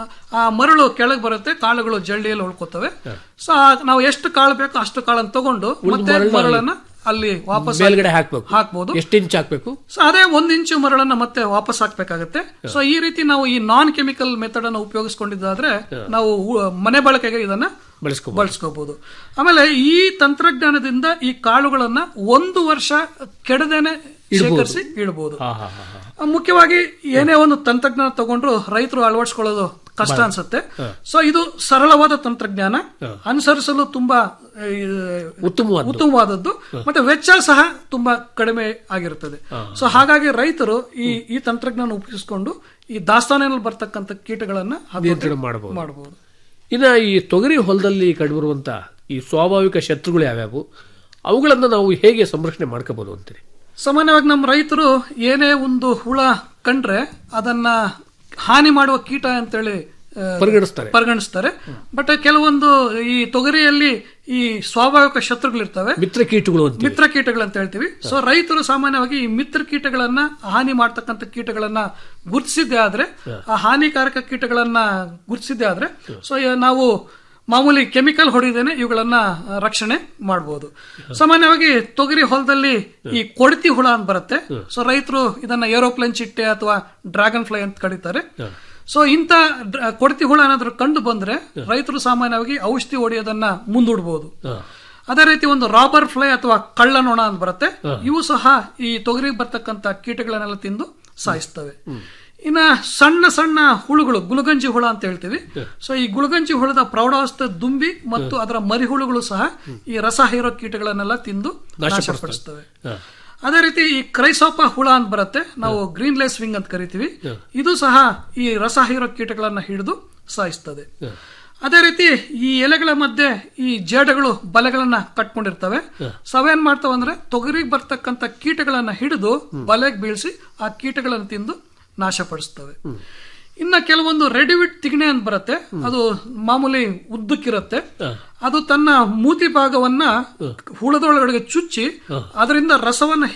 Speaker 7: ಆ ಮರಳು ಕೆಳಗೆ ಬರುತ್ತೆ ಕಾಳುಗಳು ಜಲ್ಡಿಯಲ್ಲಿ ಉಳ್ಕೋತವೆ ಸೊ ನಾವು ಎಷ್ಟು ಕಾಳು ಬೇಕೋ ಅಷ್ಟು ಕಾಳನ್ನು ತಗೊಂಡು ಮತ್ತೆ ಮರಳನ್ನ ಅಲ್ಲಿ ವಾಪಸ್
Speaker 6: ಮೇಲ್ಗಡೆ ಹಾಕ್ಬೇಕು
Speaker 7: ಹಾಕ್ಬೋದು
Speaker 6: ಎಷ್ಟು ಇಂಚ್ ಹಾಕ್ಬೇಕು
Speaker 7: ಸೊ ಅದೇ ಒಂದ್ ಇಂಚು ಮರಳನ್ನ ಮತ್ತೆ ವಾಪಸ್ ಹಾಕ್ಬೇಕಾಗತ್ತೆ ಸೊ ಈ ರೀತಿ ನಾವು ಈ ನಾನ್ ಕೆಮಿಕಲ್ ಮೆಥಡ್ ಅನ್ನು ಉಪಯೋಗಿಸ್ಕೊಂಡಿದ್ದಾದ್ರೆ ನಾವು ಉ- ಮನೆ ಬಳಕೆಗೆ ಇದನ್ನ
Speaker 6: ಬಳಸ್ಕೋಬಹುದು
Speaker 7: ಬಳಸ್ಕೋಬಹುದು ಆಮೇಲೆ ಈ ತಂತ್ರಜ್ಞಾನದಿಂದ ಈ ಕಾಳುಗಳನ್ನ ಒಂದು ವರ್ಷ ಕೆಡದೇನೆ ಶೇಖರಿಸಿ ಇಡಬಹುದು
Speaker 6: ಹಾ ಹಾ ಹಾ ಹಾ
Speaker 7: ಮುಖ್ಯವಾಗಿ ಏನೇ ಒಂದು ತಂತ್ರಜ್ಞಾನ ತಗೊಂಡ್ರು ರೈತರು ಅಳವಡಿಸ್ಕೊಳ್ಳೋದು ಕಷ್ಟ ಅನ್ಸುತ್ತೆ ಸೊ ಇದು ಸರಳವಾದ ತಂತ್ರಜ್ಞಾನ ಅನುಸರಿಸಲು ತುಂಬಾ ಆ,
Speaker 6: ಉತ್ತಮವಾದ
Speaker 7: ಉತ್ತಮವಾದದ್ದು ಮತ್ತೆ ವೆಚ್ಚ ಸಹ ತುಂಬಾ ಕಡಿಮೆ ಆಗಿರುತ್ತದೆ ಸೊ ಹಾಗಾಗಿ ರೈತರು ಈ ಈ ತಂತ್ರಜ್ಞಾನ ಉಪಯೋಗಿಸಿಕೊಂಡು ಈ ದಾಸ್ತಾನಿನಲ್ಲಿ ಬರ್ತಕ್ಕಂಥ ಕೀಟಗಳನ್ನ ಹತೋಟಿ
Speaker 6: ನಿಯಂತ್ರಣ ಮಾಡಬಹುದು
Speaker 7: ಮಾಡಬಹುದು
Speaker 6: ಇನ್ನ ಈ ತೊಗರಿ ಹೊಲದಲ್ಲಿ ಕಂಡುಬರುವಂತ ಈ ಸ್ವಾಭಾವಿಕ ಶತ್ರುಗಳು ಯಾವ್ಯಾವು ಅವುಗಳನ್ನ ನಾವು ಹೇಗೆ ಸಂರಕ್ಷಣೆ ಮಾಡ್ಕೋಬಹುದು ಅಂತೀರಿ
Speaker 7: ಸಾಮಾನ್ಯವಾಗಿ ನಮ್ಮ ರೈತರು ಏನೇ ಒಂದು ಹುಳ ಕಂಡ್ರೆ ಅದನ್ನ ಹಾನಿ ಮಾಡುವ ಕೀಟ ಅಂತೇಳಿ ಆ,
Speaker 6: ಪರಿಗಣಿಸ್ತಾರೆ
Speaker 7: ಪರಿಗಣಿಸ್ತಾರೆ ಬಟ್ ಕೆಲವೊಂದು ಈ ತೊಗರಿಯಲ್ಲಿ ಈ ಸ್ವಾಭಾವಿಕ ಶತ್ರುಗಳಿರ್ತವೆ
Speaker 6: ಮಿತ್ರ ಕೀಟಗಳು ಅಂತೀವಿ
Speaker 7: ಮಿತ್ರ ಕೀಟಗಳು ಅಂತ ಹೇಳ್ತೀವಿ ಸೊ ರೈತರು ಸಾಮಾನ್ಯವಾಗಿ ಈ ಮಿತ್ರ ಕೀಟಗಳನ್ನ ಹಾನಿ ಮಾಡ್ತಕ್ಕಂಥ ಕೀಟಗಳನ್ನ ಗುರುತಿಸಿದ್ದೆ ಆದ್ರೆ ಆ ಹಾನಿಕಾರಕ ಕೀಟಗಳನ್ನ ಗುರುತಿಸಿದ್ದೆ ಆದ್ರೆ ಸೊ ನಾವು ಮಾಮೂಲಿ ಕೆಮಿಕಲ್ ಹೊಡಿದೇನೆ ಇವುಗಳನ್ನ ಆ, ರಕ್ಷಣೆ ಮಾಡಬಹುದು ಸಾಮಾನ್ಯವಾಗಿ ತೊಗರಿ ಹೊಲದಲ್ಲಿ ಈ ಕೊಡತಿ ಹುಳ ಅಂತ ಬರುತ್ತೆ ಸೊ ರೈತರು ಇದನ್ನ ಏರೋಪ್ಲೇನ್ ಚಿಟ್ಟೆ ಅಥವಾ ಡ್ರ್ಯಾಗನ್ ಫ್ಲೈ ಅಂತ ಕರೀತಾರೆ ಸೊ ಇಂಥ ಡ್ರ- ಕೊಡತಿ ಹುಳ ಏನಾದ್ರೂ ಕಂಡು ಬಂದ್ರೆ ರೈತರು ಸಾಮಾನ್ಯವಾಗಿ ಔಷಧಿ ಹೊಡೆಯೋದನ್ನ ಮುಂದೂಡಬಹುದು ಅದೇ ರೀತಿ ಒಂದು ರಾಬರ್ ಫ್ಲೈ ಅಥವಾ ಕಳ್ಳ ನೊಣ ಅಂತ ಬರುತ್ತೆ ಇವು ಸಹ ಈ ತೊಗರಿಗೆ ಬರ್ತಕ್ಕಂತ ಕೀಟಗಳನ್ನೆಲ್ಲ ತಿಂದು ಸಾಯಿಸ್ತವೆ ಇನ್ನ ಸಣ್ಣ ಸಣ್ಣ ಹುಳುಗಳು ಗುಲಗಂಜಿ ಹುಳ ಅಂತ ಹೇಳ್ತೀವಿ ಸೊ ಈ ಗುಲಗಂಜಿ ಹುಳದ ಪ್ರೌಢಾವಸ್ಥೆ ದುಂಬಿ ಮತ್ತು ಅದರ ಮರಿಹುಳುಗಳು ಸಹ ಈ ರಸ ಹೀರೋ ಕೀಟಗಳನ್ನೆಲ್ಲ ತಿಂದು ನಾಶಪಡಿಸ್ತವೆ ಅದೇ ರೀತಿ ಈ ಕ್ರೈಸೋಪ ಹುಳ ಅಂತ ಬರುತ್ತೆ ನಾವು ಗ್ರೀನ್ ಲೇಸ್ ವಿಂಗ್ ಅಂತ ಕರಿತೀವಿ ಇದು ಸಹ ಈ ರಸ ಹೀರೋ ಕೀಟಗಳನ್ನ ಹಿಡಿದು ಸಾಯಿಸ್ತದೆ ಅದೇ ರೀತಿ ಈ ಎಲೆಗಳ ಮಧ್ಯೆ ಈ ಜೇಡಗಳು ಬಲೆಗಳನ್ನ ಕಟ್ಕೊಂಡಿರ್ತವೆ ಸವೇನ್ ಮಾಡ್ತಾವ ಅಂದ್ರೆ ತೊಗರಿಗೆ ಬರ್ತಕ್ಕಂತ ಕೀಟಗಳನ್ನ ಹಿಡಿದು ಬಲೆಗೆ ಬೀಳಿಸಿ ಆ ಕೀಟಗಳನ್ನು ತಿಂದು ನಾಶಪಡಿಸ್ತವೆ ಇನ್ನ ಕೆಲವೊಂದು ರೆಡಿವಿಟ್ ತಿಗಣೆ ಅಂತ ಬರುತ್ತೆ ಅದು ಮಾಮೂಲಿ ಉದ್ದಕ್ಕಿರುತ್ತೆ ಅದು ತನ್ನ ಮೂತಿ ಭಾಗವನ್ನ ಹುಳದೊಳಗಡೆ ಚುಚ್ಚಿ ಅದರಿಂದ ರಸವನ್ನ ಹೀರಿ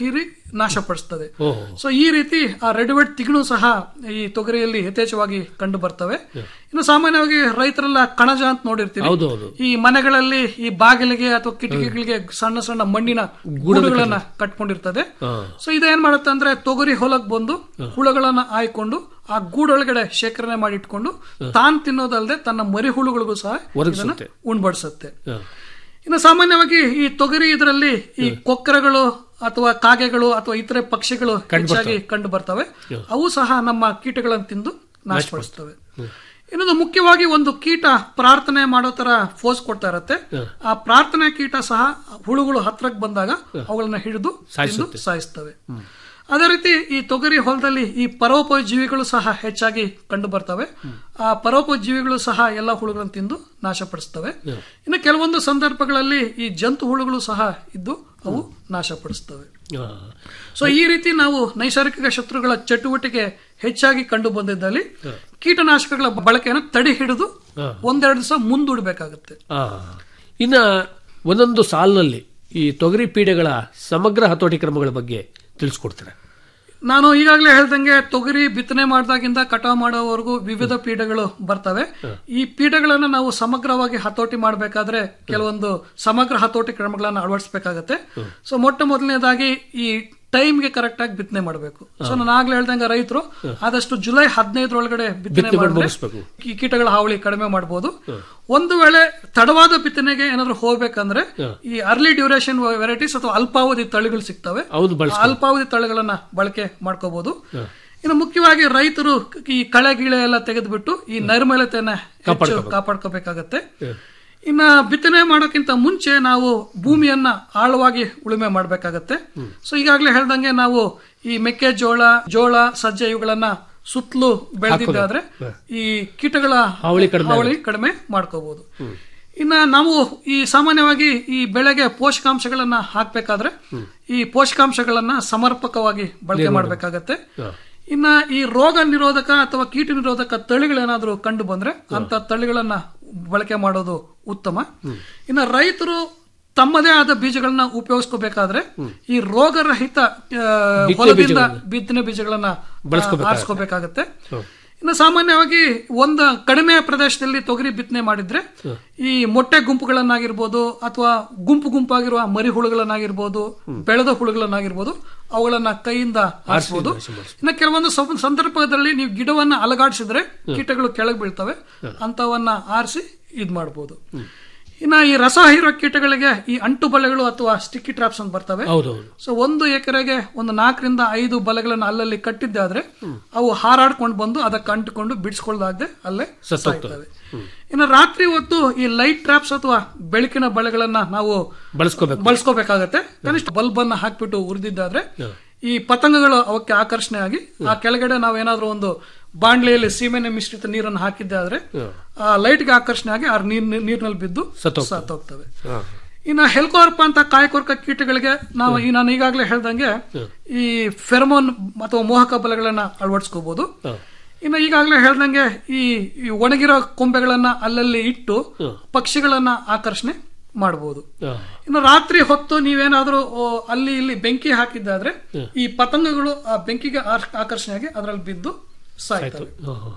Speaker 7: ನಾಶಪಡಿಸ್ತದೆ
Speaker 6: ಓಹೋ.
Speaker 7: ಸೊ ಈ ರೀತಿ ಆ ರೆಡಿಮೇಡ್ ತಿಗಣು ಸಹ ಈ ತೊಗರಿಯಲ್ಲಿ ಯಥೇಚ್ಛವಾಗಿ ಕಂಡು ಬರ್ತವೆ ಇನ್ನು ಸಾಮಾನ್ಯವಾಗಿ ರೈತರೆಲ್ಲ ಕಣಜ ಅಂತ ನೋಡಿರ್ತೀವಿ
Speaker 6: ಹೌದು, ಹೌದು.
Speaker 7: ಈ ಮನೆಗಳಲ್ಲಿ ಈ ಬಾಗಿಲಿಗೆ ಅಥವಾ ಕಿಟಕಿಗಳಿಗೆ ಸಣ್ಣ ಸಣ್ಣ ಮಣ್ಣಿನ ಗೂಡುಗಳನ್ನ ಕಟ್ಕೊಂಡಿರ್ತದೆ
Speaker 6: ಹಾ.
Speaker 7: ಸೊ ಇದೇನ್ ಮಾಡುತ್ತೆ ಅಂದ್ರೆ ತೊಗರಿ ಹೊಲಕ್ ಬಂದು ಹುಳಗಳನ್ನ ಆಯ್ಕೊಂಡು ಆ ಗೂಡೊಳಗಡೆ ಶೇಖರಣೆ ಮಾಡಿ ಇಟ್ಕೊಂಡು ತಾನ್ ತಿನ್ನೋದಲ್ಲದೆ ತನ್ನ ಮರಿ ಹುಳುಗಳಿಗೂ ಸಹ ಇದನ್ನ
Speaker 6: ಒದಗಿಸುತ್ತೆ.
Speaker 7: ಉಣ್ಬಡಿಸುತ್ತೆ
Speaker 6: ಹ.
Speaker 7: ಇನ್ನು ಸಾಮಾನ್ಯವಾಗಿ ಈ ತೊಗರಿ ಇದರಲ್ಲಿ ಈ ಕೊಕ್ಕರಗಳು ಅಥವಾ ಕಾಗೆಗಳು ಅಥವಾ ಇತರೆ ಪಕ್ಷಿಗಳು ಹೆಚ್ಚಾಗಿ ಕಂಡು ಬರ್ತವೆ ಅವು ಸಹ ನಮ್ಮ ಕೀಟಗಳನ್ನು ತಿಂದು ನಾಶಪಡಿಸ್ತವೆ ಇನ್ನೊಂದು ಮುಖ್ಯವಾಗಿ ಒಂದು ಕೀಟ ಪ್ರಾರ್ಥನೆ ಮಾಡೋ ತರ ಫೋರ್ಸ್ ಕೊಡ್ತಾ ಇರತ್ತೆ ಆ ಪ್ರಾರ್ಥನೆ ಕೀಟ ಸಹ ಹುಳುಗಳು ಹತ್ರಕ್ಕೆ ಬಂದಾಗ ಅವುಗಳನ್ನ ಹಿಡಿದು ತಿಂದು
Speaker 6: ಸಾಯಿಸುತ್ತೆ.
Speaker 7: ಸಾಯಿಸ್ತವೆ ಅದೇ ರೀತಿ ಈ ತೊಗರಿ ಹೊಲದಲ್ಲಿ ಈ ಪರೋಪಜೀವಿಗಳು ಸಹ ಹೆಚ್ಚಾಗಿ ಕಂಡು ಬರ್ತವೆ ಆ ಪರೋಪಜೀವಿಗಳು ಸಹ ಎಲ್ಲ ಹುಳುಗಳನ್ನು ತಿಂದು ನಾಶಪಡಿಸ್ತವೆ ಇನ್ನು ಕೆಲವೊಂದು ಸಂದರ್ಭಗಳಲ್ಲಿ ಈ ಜಂತು ಹುಳುಗಳು ಸಹ ಇದ್ದು ಅವು ನಾಶಪಡಿಸ್ತವೆ
Speaker 6: ಹ.
Speaker 7: ಸೊ ಈ ರೀತಿ ನಾವು ನೈಸರ್ಗಿಕ ಶತ್ರುಗಳ ಚಟುವಟಿಕೆ ಹೆಚ್ಚಾಗಿ ಕಂಡು ಬಂದಿದ್ದಲ್ಲಿ ಕೀಟನಾಶಕಗಳ ಬಳಕೆಯನ್ನು ತಡೆ ಹಿಡಿದು ಒಂದೆರಡು ದಿವಸ ಮುಂದೂಡಬೇಕಾಗುತ್ತೆ
Speaker 6: ಆ. ಇನ್ನ ಒಂದೊಂದು ಸಾಲಿನಲ್ಲಿ ಈ ತೊಗರಿ ಪೀಡೆಗಳ ಸಮಗ್ರ ಹತೋಟಿ ಕ್ರಮಗಳ ಬಗ್ಗೆ ತಿಳಿಸ್ಕೊಡ್ತಾರೆ
Speaker 7: ನಾನು ಈಗಾಗಲೇ ಹೇಳ್ದಂಗೆ ತೊಗರಿ ಬಿತ್ತನೆ ಮಾಡಿದಾಗಿಂದ ಕಟಾವು ಮಾಡೋವರೆಗೂ ವಿವಿಧ ಪೀಡೆಗಳು ಬರ್ತವೆ ಈ ಪೀಡೆಗಳನ್ನ ನಾವು ಸಮಗ್ರವಾಗಿ ಹತೋಟಿ ಮಾಡಬೇಕಾದ್ರೆ ಕೆಲವೊಂದು ಸಮಗ್ರ ಹತೋಟಿ ಕ್ರಮಗಳನ್ನ ಅಳವಡಿಸಬೇಕಾಗತ್ತೆ ಸೊ ಮೊಟ್ಟ ಮೊದಲನೇದಾಗಿ ಈ ಟೈಮ್ಗೆ ಕರೆಕ್ಟ್ ಆಗಿ ಬಿತ್ತನೆ ಮಾಡಬೇಕು ಸೊ ನಾನು ಆಗ್ಲೇ ಹೇಳ್ದಂಗೆ ರೈತರು ಆದಷ್ಟು ಜುಲೈ ಹದಿನೈದರೊಳಗಡೆ ಬಿತ್ತನೆ
Speaker 6: ಬಿತ್ತನೆ ಮಾಡಿ
Speaker 7: ಮಾಡಿದ್ರೆ
Speaker 6: ಮುಗಿಸ್ಬೇಕು.
Speaker 7: ಈ ಕೀಟಗಳ ಹಾವಳಿ ಕಡಿಮೆ ಮಾಡಬಹುದು ಒಂದು ವೇಳೆ ತಡವಾದ ಬಿತ್ತನೆಗೆ ಏನಾದ್ರು ಹೋಗ್ಬೇಕಂದ್ರೆ ಈ ಅರ್ಲಿ ಡ್ಯೂರೇಷನ್ ವೆರೈಟೀಸ್ ಅಥವಾ ಅಲ್ಪಾವಧಿ ತಳಿಗಳು ಸಿಗ್ತವೆ
Speaker 6: ಅವ್ನು ಬಳಸ್ಕೊ-
Speaker 7: ಆ ಅಲ್ಪಾವಧಿ ತಳಿಗಳನ್ನ ಬಳಕೆ ಮಾಡ್ಕೋಬಹುದು ಇನ್ನು ಮುಖ್ಯವಾಗಿ ರೈತರು ಈ ಕಳೆ ಗಿಳೆ ಎಲ್ಲ ತೆಗೆದುಬಿಟ್ಟು ಈ ನೈರ್ಮಲ್ಯತೆಯನ್ನ ಹೆಚ್ಚು ಕಾಪಾಡ್ಕೋಬೇಕಾಗತ್ತೆ ಇನ್ನ ಬಿತ್ತನೆ ಮಾಡೋಕ್ಕಿಂತ ಮುಂಚೆ ನಾವು ಭೂಮಿಯನ್ನ ಆಳವಾಗಿ ಉಳುಮೆ ಮಾಡಬೇಕಾಗತ್ತೆ ಸೊ ಈಗಾಗಲೇ ಹೇಳ್ದಂಗೆ ನಾವು ಈ ಮೆಕ್ಕೆಜೋಳ ಜೋಳ ಸಜ್ಜೆ ಇವುಗಳನ್ನ ಸುತ್ತಲೂ ಬೆಳೆದಿದ್ದಾದ್ರೆ ಈ ಕೀಟಗಳ
Speaker 6: ಹಾವಳಿ ಕಡಿಮೆ
Speaker 7: ಹಾವಳಿ ಕಡಿಮೆ ಮಾಡ್ಕೋಬಹುದು ಇನ್ನ ನಾವು ಈ ಸಾಮಾನ್ಯವಾಗಿ ಈ ಬೆಳೆಗೆ ಪೋಷಕಾಂಶಗಳನ್ನ ಹಾಕ್ಬೇಕಾದ್ರೆ ಈ ಪೋಷಕಾಂಶಗಳನ್ನ ಸಮರ್ಪಕವಾಗಿ ಬಳಕೆ ಮಾಡಬೇಕಾಗತ್ತೆ ಇನ್ನ ಈ ರೋಗ ನಿರೋಧಕ ಅಥವಾ ಕೀಟ ನಿರೋಧಕ ತಳಿಗಳೇನಾದ್ರೂ ಕಂಡು ಬಂದ್ರೆ ಅಂತ ತಳಿಗಳನ್ನ ಬಳಕೆ ಮಾಡೋದು ಉತ್ತಮ ಇನ್ನ ರೈತರು ತಮ್ಮದೇ ಆದ ಬೀಜಗಳನ್ನ ಉಪಯೋಗಿಸ್ಕೋಬೇಕಾದ್ರೆ ಈ ರೋಗರಹಿತ ಆ, ಹೊಲದಿಂದ ಬಿತ್ತನೆ ಬೀಜಗಳನ್ನ
Speaker 6: ಬಳಸ್ಕೋಬೇಕಾಗತ್ತೆ.
Speaker 7: ಆರಿಸ್ಕೋಬೇಕಾಗತ್ತೆ ಇನ್ನು ಸಾಮಾನ್ಯವಾಗಿ ಒಂದು ಕಡಿಮೆ ಪ್ರದೇಶದಲ್ಲಿ ತೊಗರಿ ಬಿತ್ತನೆ ಮಾಡಿದ್ರೆ ಈ ಮೊಟ್ಟೆ ಗುಂಪುಗಳನ್ನಾಗಿರ್ಬೋದು ಅಥವಾ ಗುಂಪು ಗುಂಪಾಗಿರುವ ಮರಿ ಹುಳುಗಳನ್ನಾಗಿರ್ಬೋದು ಬೆಳೆದ ಹುಳುಗಳನ್ನಾಗಿರ್ಬೋದು ಅವುಗಳನ್ನ ಕೈಯಿಂದ ಆರಿಸಬಹುದು ಇನ್ನು ಕೆಲವೊಂದು ಸ್ವಲ್ಪ ಸಂದರ್ಭದಲ್ಲಿ ನೀವು ಗಿಡವನ್ನ ಅಲಗಾಡಿಸಿದ್ರೆ ಕೀಟಗಳು ಕೆಳಗೆ ಬೀಳ್ತವೆ ಅಂತವನ್ನ ಆರಿಸಿ ಇದ್ ಮಾಡಬಹುದು ಇನ್ನ ಈ ರಸ ಹೀರೋ ಕೀಟಗಳಿಗೆ ಈ ಅಂಟು ಬಲೆಗಳು ಅಥವಾ ಸ್ಟಿಕ್ಕಿ ಟ್ರಾಪ್ಸ್ ಅಂತ ಬರ್ತವೆ
Speaker 6: ಹೌದೌದು
Speaker 7: ಸೊ ಒಂದು ಎಕರೆಗೆ ಒಂದು ನಾಲ್ಕರಿಂದ ಐದು ಬಲೆಗಳನ್ನು ಅಲ್ಲಲ್ಲಿ ಕಟ್ಟಿದ್ದಾದ್ರೆ ಅವು ಹಾರಾಡ್ಕೊಂಡು ಬಂದು ಅದಕ್ಕೆ ಅಂಟಿಕೊಂಡು ಬಿಡಿಸ್ಕೊಳ್ದಾಗದೆ ಅಲ್ಲೇ ಸಾಯ್ತವೆ ಇನ್ನು ರಾತ್ರಿ ಹೊತ್ತು ಈ ಲೈಟ್ ಟ್ರಾಪ್ಸ್ ಅಥವಾ ಬೆಳಕಿನ ಬಲೆಗಳನ್ನ ನಾವು
Speaker 6: ಬಳಸ್ಕೋಬೇಕು
Speaker 7: ಬಳಸ್ಕೋಬೇಕಾಗತ್ತೆ ಕನಿಷ್ಠ ಬಲ್ಬ್ ಅನ್ನ ಹಾಕ್ಬಿಟ್ಟು ಉರಿದಿದ್ದಾದ್ರೆ ಈ ಪತಂಗಗಳು ಅವಕ್ಕೆ ಆಕರ್ಷಣೆ ಆಗಿ ಆ ಕೆಳಗಡೆ ನಾವೇನಾದ್ರೂ ಒಂದು ಬಾಂಡ್ಲೆಯಲ್ಲಿ ಸೀಮೆನೆ ಮಿಶ್ರಿತ ನೀರನ್ನು ಹಾಕಿದ್ದಾದ್ರೆ ಆ ಲೈಟ್ಗೆ ಆಕರ್ಷಣೆ ಆಗಿ ಆ ನೀರ್ ನೀರಿನಲ್ಲಿ ಬಿದ್ದು
Speaker 6: ಸತ್ತೋಗ್ತವೆ.
Speaker 7: ಸತ್ತೋಗ್ತವೆ ಇನ್ನ ಹೆಲ್ಕೋರ್ಪ ಅಂತ ಕಾಯಕೊರ್ಕ ಕೀಟಗಳಿಗೆ ನಾವು ಈ ನಾನು ಈಗಾಗಲೇ ಹೇಳ್ದಂಗೆ ಈ ಫೆರಮೋನ್ ಅಥವಾ ಮೋಹಕ ಬಲೆಗಳನ್ನ ಅಳವಡಿಸ್ಕೋಬಹುದು ಇನ್ನು ಈಗಾಗಲೇ ಹೇಳ್ದಂಗೆ ಈ ಈ ಒಣಗಿರೋ ಕೊಂಬೆಗಳನ್ನ ಅಲ್ಲಲ್ಲಿ ಇಟ್ಟು ಪಕ್ಷಿಗಳನ್ನ ಆಕರ್ಷಣೆ ಮಾಡಬಹುದು ಇನ್ನು ರಾತ್ರಿ ಹೊತ್ತು ನೀವೇನಾದ್ರೂ ಓ, ಅಲ್ಲಿ ಇಲ್ಲಿ ಬೆಂಕಿ ಹಾಕಿದ್ದಾದ್ರೆ ಈ ಪತಂಗಗಳು ಆ ಬೆಂಕಿಗೆ ಆರ್- ಆಕರ್ಷಣೆಯಾಗಿ ಅದರಲ್ಲಿ ಬಿದ್ದು ಸಾಯ್ತವೆ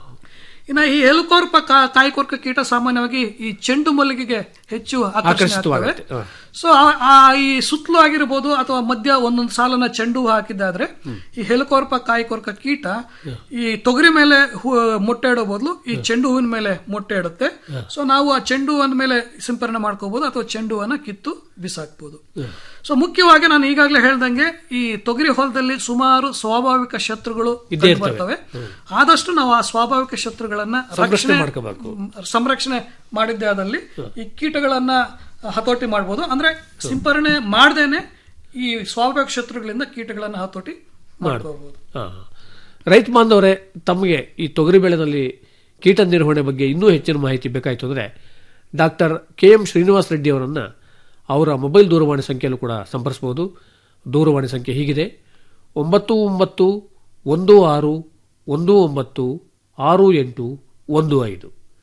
Speaker 7: ಇನ್ನು ಈ ಎಲುಕೋರ್ಪ ಕಾಯಿಕೊರ್ಕ ಕೀಟ ಸಾಮಾನ್ಯವಾಗಿ ಈ ಚೆಂಡು ಮಲ್ಲಿಗೆಗೆ ಹೆಚ್ಚು ಆಕರ್ಷಣೆ ಆಗ್ತವೆ
Speaker 6: ಆಕರ್ಷಿತವಾಗುತ್ತೆ. ಹ.
Speaker 7: ಸೊ ಆ- ಆ ಈ ಸುತ್ತಲೂ ಆಗಿರ್ಬೋದು ಅಥವಾ ಮಧ್ಯ ಒಂದೊಂದು ಸಾಲನ್ನ ಚೆಂಡು ಹೂ ಹಾಕಿದ್ದಾದ್ರೆ ಈ ಹೆಲಕೋರ್ಪ ಕಾಯಿಕೊರ್ಕ ಕೀಟ ಈ ತೊಗರಿ ಮೇಲೆ ಹೂ- ಮೊಟ್ಟೆ ಇಡೋ ಬದಲು ಈ ಚೆಂಡು ಹೂವಿನ ಮೇಲೆ ಮೊಟ್ಟೆ ಇಡುತ್ತೆ ಸೊ ನಾವು ಆ ಚೆಂಡು ಹೂವಿನ ಮೇಲೆ ಸಿಂಪರಣೆ ಮಾಡ್ಕೋಬಹುದು ಅಥವಾ ಚೆಂಡು ಹೂವನ್ನ ಕಿತ್ತು ಬಿಸಾಕ್ಬಹುದು ಸೊ ಮುಖ್ಯವಾಗಿ ನಾನು ಈಗಾಗಲೇ ಹೇಳ್ದಂಗೆ ಈ ತೊಗರಿ ಹೊಲದಲ್ಲಿ ಸುಮಾರು ಸ್ವಾಭಾವಿಕ ಶತ್ರುಗಳು
Speaker 6: ಇದ್ದೇ
Speaker 7: ಕಂಡು ಬರ್ತವೆ ಆದಷ್ಟು ನಾವು ಆ ಸ್ವಾಭಾವಿಕ ಶತ್ರುಗಳನ್ನ
Speaker 6: ಸಂರಕ್ಷಣೆ
Speaker 7: ರಕ್ಷಣೆ
Speaker 6: ಮಾಡ್ಕೋಬೇಕು.
Speaker 7: ಮ್, ಸಂರಕ್ಷಣೆ ಮಾಡಿದ್ದೆ ಆದಲ್ಲಿ ಈ ಕೀಟಗಳನ್ನ ಹತೋಟಿ ಮಾಡಬಹುದು ಅಂದ್ರೆ ಸಿಂಪರಣೆ ಮಾಡ್ದೇನೆ ಈ ಸ್ವಾಭಾವಿಕ ಶತ್ರುಗಳಿಂದ ಕೀಟಗಳನ್ನ ಹತೋಟಿ ಮಾಡ್ಕೋಬಹುದು
Speaker 6: ಆ. ರೈತ ಬಾಂಧವರೇ ತಮಗೆ ಈ ತೊಗರಿ ಬೆಳೆನಲ್ಲಿ ಕೀಟ ನಿರ್ವಹಣೆ ಬಗ್ಗೆ ಇನ್ನೂ ಹೆಚ್ಚಿನ ಮಾಹಿತಿ ಬೇಕಾಯಿತು ಅಂದರೆ doctor K M Srinivas Reddy ಅವರನ್ನು ಅವರ ಮೊಬೈಲ್ ದೂರವಾಣಿ ಸಂಖ್ಯೆಯಲ್ಲೂ ಕೂಡ ಸಂಪರ್ಸಬಹುದು ದೂರವಾಣಿ ಸಂಖ್ಯೆ ಹೀಗಿದೆ ಒಂಬತ್ತು ಒಂಬತ್ತು ಒಂದು ಆರು ಒಂದು ಒಂಬತ್ತು ಆರು ಎಂಟು ಒಂದು ಐದು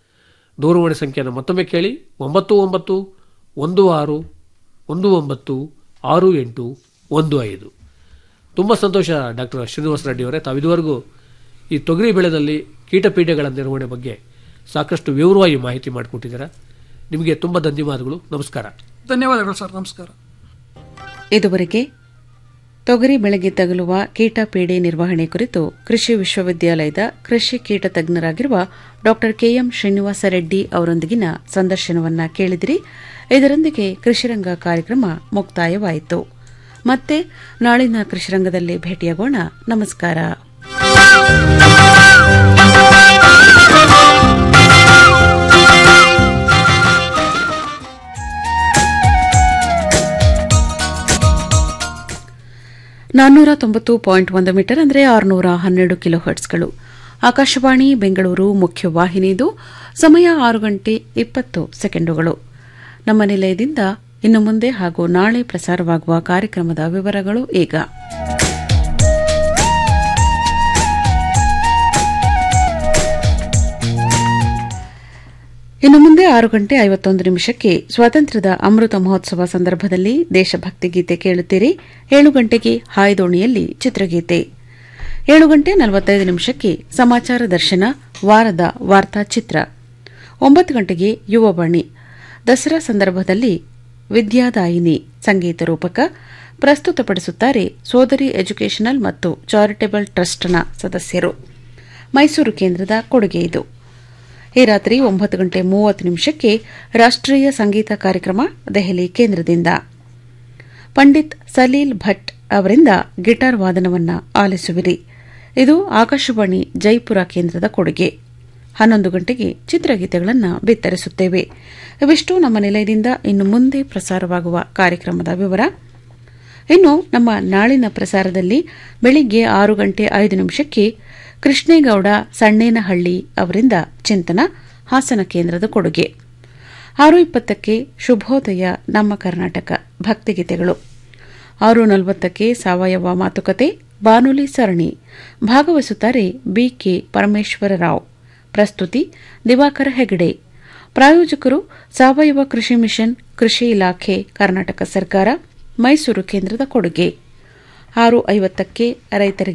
Speaker 6: ದೂರವಾಣಿ ಸಂಖ್ಯೆಯನ್ನು ಮತ್ತೊಮ್ಮೆ ಕೇಳಿ ಒಂಬತ್ತು ಒಂಬತ್ತು ಒಂದು ಆರು ಒಂದು ಒಂಬತ್ತು ಆರು ಎಂಟು ಒಂದು ಐದು ತುಂಬ ಸಂತೋಷ ಡಾಕ್ಟರ್ ಶ್ರೀನಿವಾಸ ರೆಡ್ಡಿ ಅವರೇ ತಾವು ಇದುವರೆಗೂ ಈ ತೊಗರಿ ಬೆಳೆದಲ್ಲಿ ಕೀಟಪೀಡೆಗಳ ನಿರ್ವಹಣೆ ಬಗ್ಗೆ ಸಾಕಷ್ಟು ವಿವರವಾಗಿ ಮಾಹಿತಿ ಮಾಡಿಕೊಟ್ಟಿದ್ದೀರಾ ನಿಮಗೆ ತುಂಬ ಧನ್ಯವಾದಗಳು ನಮಸ್ಕಾರ
Speaker 7: ಧನ್ಯವಾದಗಳು ಸರ್ ನಮಸ್ಕಾರ
Speaker 1: ಇದುವರೆಗೆ ತೊಗರಿ ಬೆಳೆಗೆ ತಗುಲುವ ಕೀಟ ಪೀಡೆ ನಿರ್ವಹಣೆ ಕುರಿತು ಕೃಷಿ ವಿಶ್ವವಿದ್ಯಾಲಯದ ಕೃಷಿ ಕೀಟ ತಜ್ಞರಾಗಿರುವ ಡಾ ಕೆಎಂ ಶ್ರೀನಿವಾಸ ರೆಡ್ಡಿ ಅವರೊಂದಿಗಿನ ಸಂದರ್ಶನವನ್ನ ಕೇಳಿದಿರಿ ಇದರೊಂದಿಗೆ ಕೃಷಿರಂಗ ಕಾರ್ಯಕ್ರಮ ಮುಕ್ತಾಯವಾಯಿತು ಮತ್ತೆ ನಾಳಿನ ಕೃಷಿರಂಗದಲ್ಲಿ ಭೇಟಿಯಾಗೋಣ ನಮಸ್ಕಾರ ನಾನ್ನೂರ ತೊಂಬತ್ತು ಪಾಯಿಂಟ್ ಒಂದು ಮೀಟರ್ ಅಂದರೆ ಆರುನೂರ ಹನ್ನೆರಡು ಕಿಲೋ ಹರ್ಟ್ಸ್ಗಳು ಆಕಾಶವಾಣಿ ಬೆಂಗಳೂರು ಮುಖ್ಯವಾಹಿನಿದು ಸಮಯ ಆರು ಗಂಟೆ ಇಪ್ಪತ್ತು ಸೆಕೆಂಡುಗಳು ನಮ್ಮ ನಿಲಯದಿಂದ ಇನ್ನು ಮುಂದೆ ಹಾಗೂ ನಾಳೆ ಪ್ರಸಾರವಾಗುವ ಕಾರ್ಯಕ್ರಮದ ವಿವರಗಳು ಈಗ ಇನ್ನು ಮುಂದೆ ಆರು ಗಂಟೆ ಐವತ್ತೊಂದು ನಿಮಿಷಕ್ಕೆ ಸ್ವಾತಂತ್ರ್ಯದ ಅಮೃತ ಮಹೋತ್ಸವ ಸಂದರ್ಭದಲ್ಲಿ ದೇಶಭಕ್ತಿ ಗೀತೆ ಕೇಳುತ್ತೀರಿ ಏಳು ಗಂಟೆಗೆ ಹಾಯ್ದೋಣಿಯಲ್ಲಿ ಚಿತ್ರಗೀತೆ ಏಳು ಗಂಟೆ ನಲವತ್ತೈದು ನಿಮಿಷಕ್ಕೆ ಸಮಾಚಾರ ದರ್ಶನ ವಾರದ ವಾರ್ತಾ ಚಿತ್ರ ಒಂಬತ್ತು ಗಂಟೆಗೆ ಯುವವಾಣಿ ದಸರಾ ಸಂದರ್ಭದಲ್ಲಿ ವಿದ್ಯಾದಾಯಿನಿ ಸಂಗೀತ ರೂಪಕ ಪ್ರಸ್ತುತಪಡಿಸುತ್ತಾರೆ ಸೋದರಿ ಎಜುಕೇಷನಲ್ ಮತ್ತು ಚಾರಿಟೇಬಲ್ ಟ್ರಸ್ಟ್ನ ಸದಸ್ಯರು ಮೈಸೂರು ಕೇಂದ್ರದ ಕೊಡುಗೆ ಇದು ಈ ರಾತ್ರಿ ಒಂಬತ್ತು ಗಂಟೆ ಮೂವತ್ತು ನಿಮಿಷಕ್ಕೆ ರಾಷ್ಟ್ರೀಯ ಸಂಗೀತ ಕಾರ್ಯಕ್ರಮ ದೆಹಲಿ ಕೇಂದ್ರದಿಂದ ಪಂಡಿತ್ ಸಲೀಲ್ ಭಟ್ ಅವರಿಂದ ಗಿಟಾರ್ ವಾದನವನ್ನ ಆಲಿಸುವಿರಿ ಇದು ಆಕಾಶವಾಣಿ ಜೈಪುರ ಕೇಂದ್ರದ ಕೊಡುಗೆ ಹನ್ನೊಂದು ಗಂಟೆಗೆ ಚಿತ್ರಗೀತೆಗಳನ್ನು ಬಿತ್ತರಿಸುತ್ತೇವೆ ಇವಿಷ್ಟು ನಮ್ಮ ನಿಲಯದಿಂದ ಇನ್ನು ಮುಂದೆ ಪ್ರಸಾರವಾಗುವ ಕಾರ್ಯಕ್ರಮದ ವಿವರ ಇನ್ನು ನಮ್ಮ ನಾಳಿನ ಪ್ರಸಾರದಲ್ಲಿ ಬೆಳಿಗ್ಗೆ ಆರು ಗಂಟೆ ಐದು ನಿಮಿಷಕ್ಕೆ ಕೃಷ್ಣೇಗೌಡ ಸಣ್ಣೇನಹಳ್ಳಿ ಅವರಿಂದ ಚಿಂತನ ಹಾಸನ ಕೇಂದ್ರದ ಕೊಡುಗೆ ಆರು ಇಪ್ಪತ್ತಕ್ಕೆ ಶುಭೋದಯ ನಮ್ಮ ಕರ್ನಾಟಕ ಭಕ್ತಿಗೀತೆಗಳು ಆರು ನಲವತ್ತಕ್ಕೆ ಸಾವಯವ ಮಾತುಕತೆ ಬಾನುಲಿ ಸರಣಿ ಭಾಗವಹಿಸುತ್ತಾರೆ ಬಿಕೆ ಪರಮೇಶ್ವರ ರಾವ್ ಪ್ರಸ್ತುತಿ ದಿವಾಕರ ಹೆಗಡೆ ಪ್ರಾಯೋಜಕರು ಸಾವಯವ ಕೃಷಿ ಮಿಷನ್ ಕೃಷಿ ಇಲಾಖೆ ಕರ್ನಾಟಕ ಸರ್ಕಾರ ಮೈಸೂರು ಕೇಂದ್ರದ ಕೊಡುಗೆ ಆರು ಐವತ್ತಕ್ಕೆ ರೈತರಿಗೆ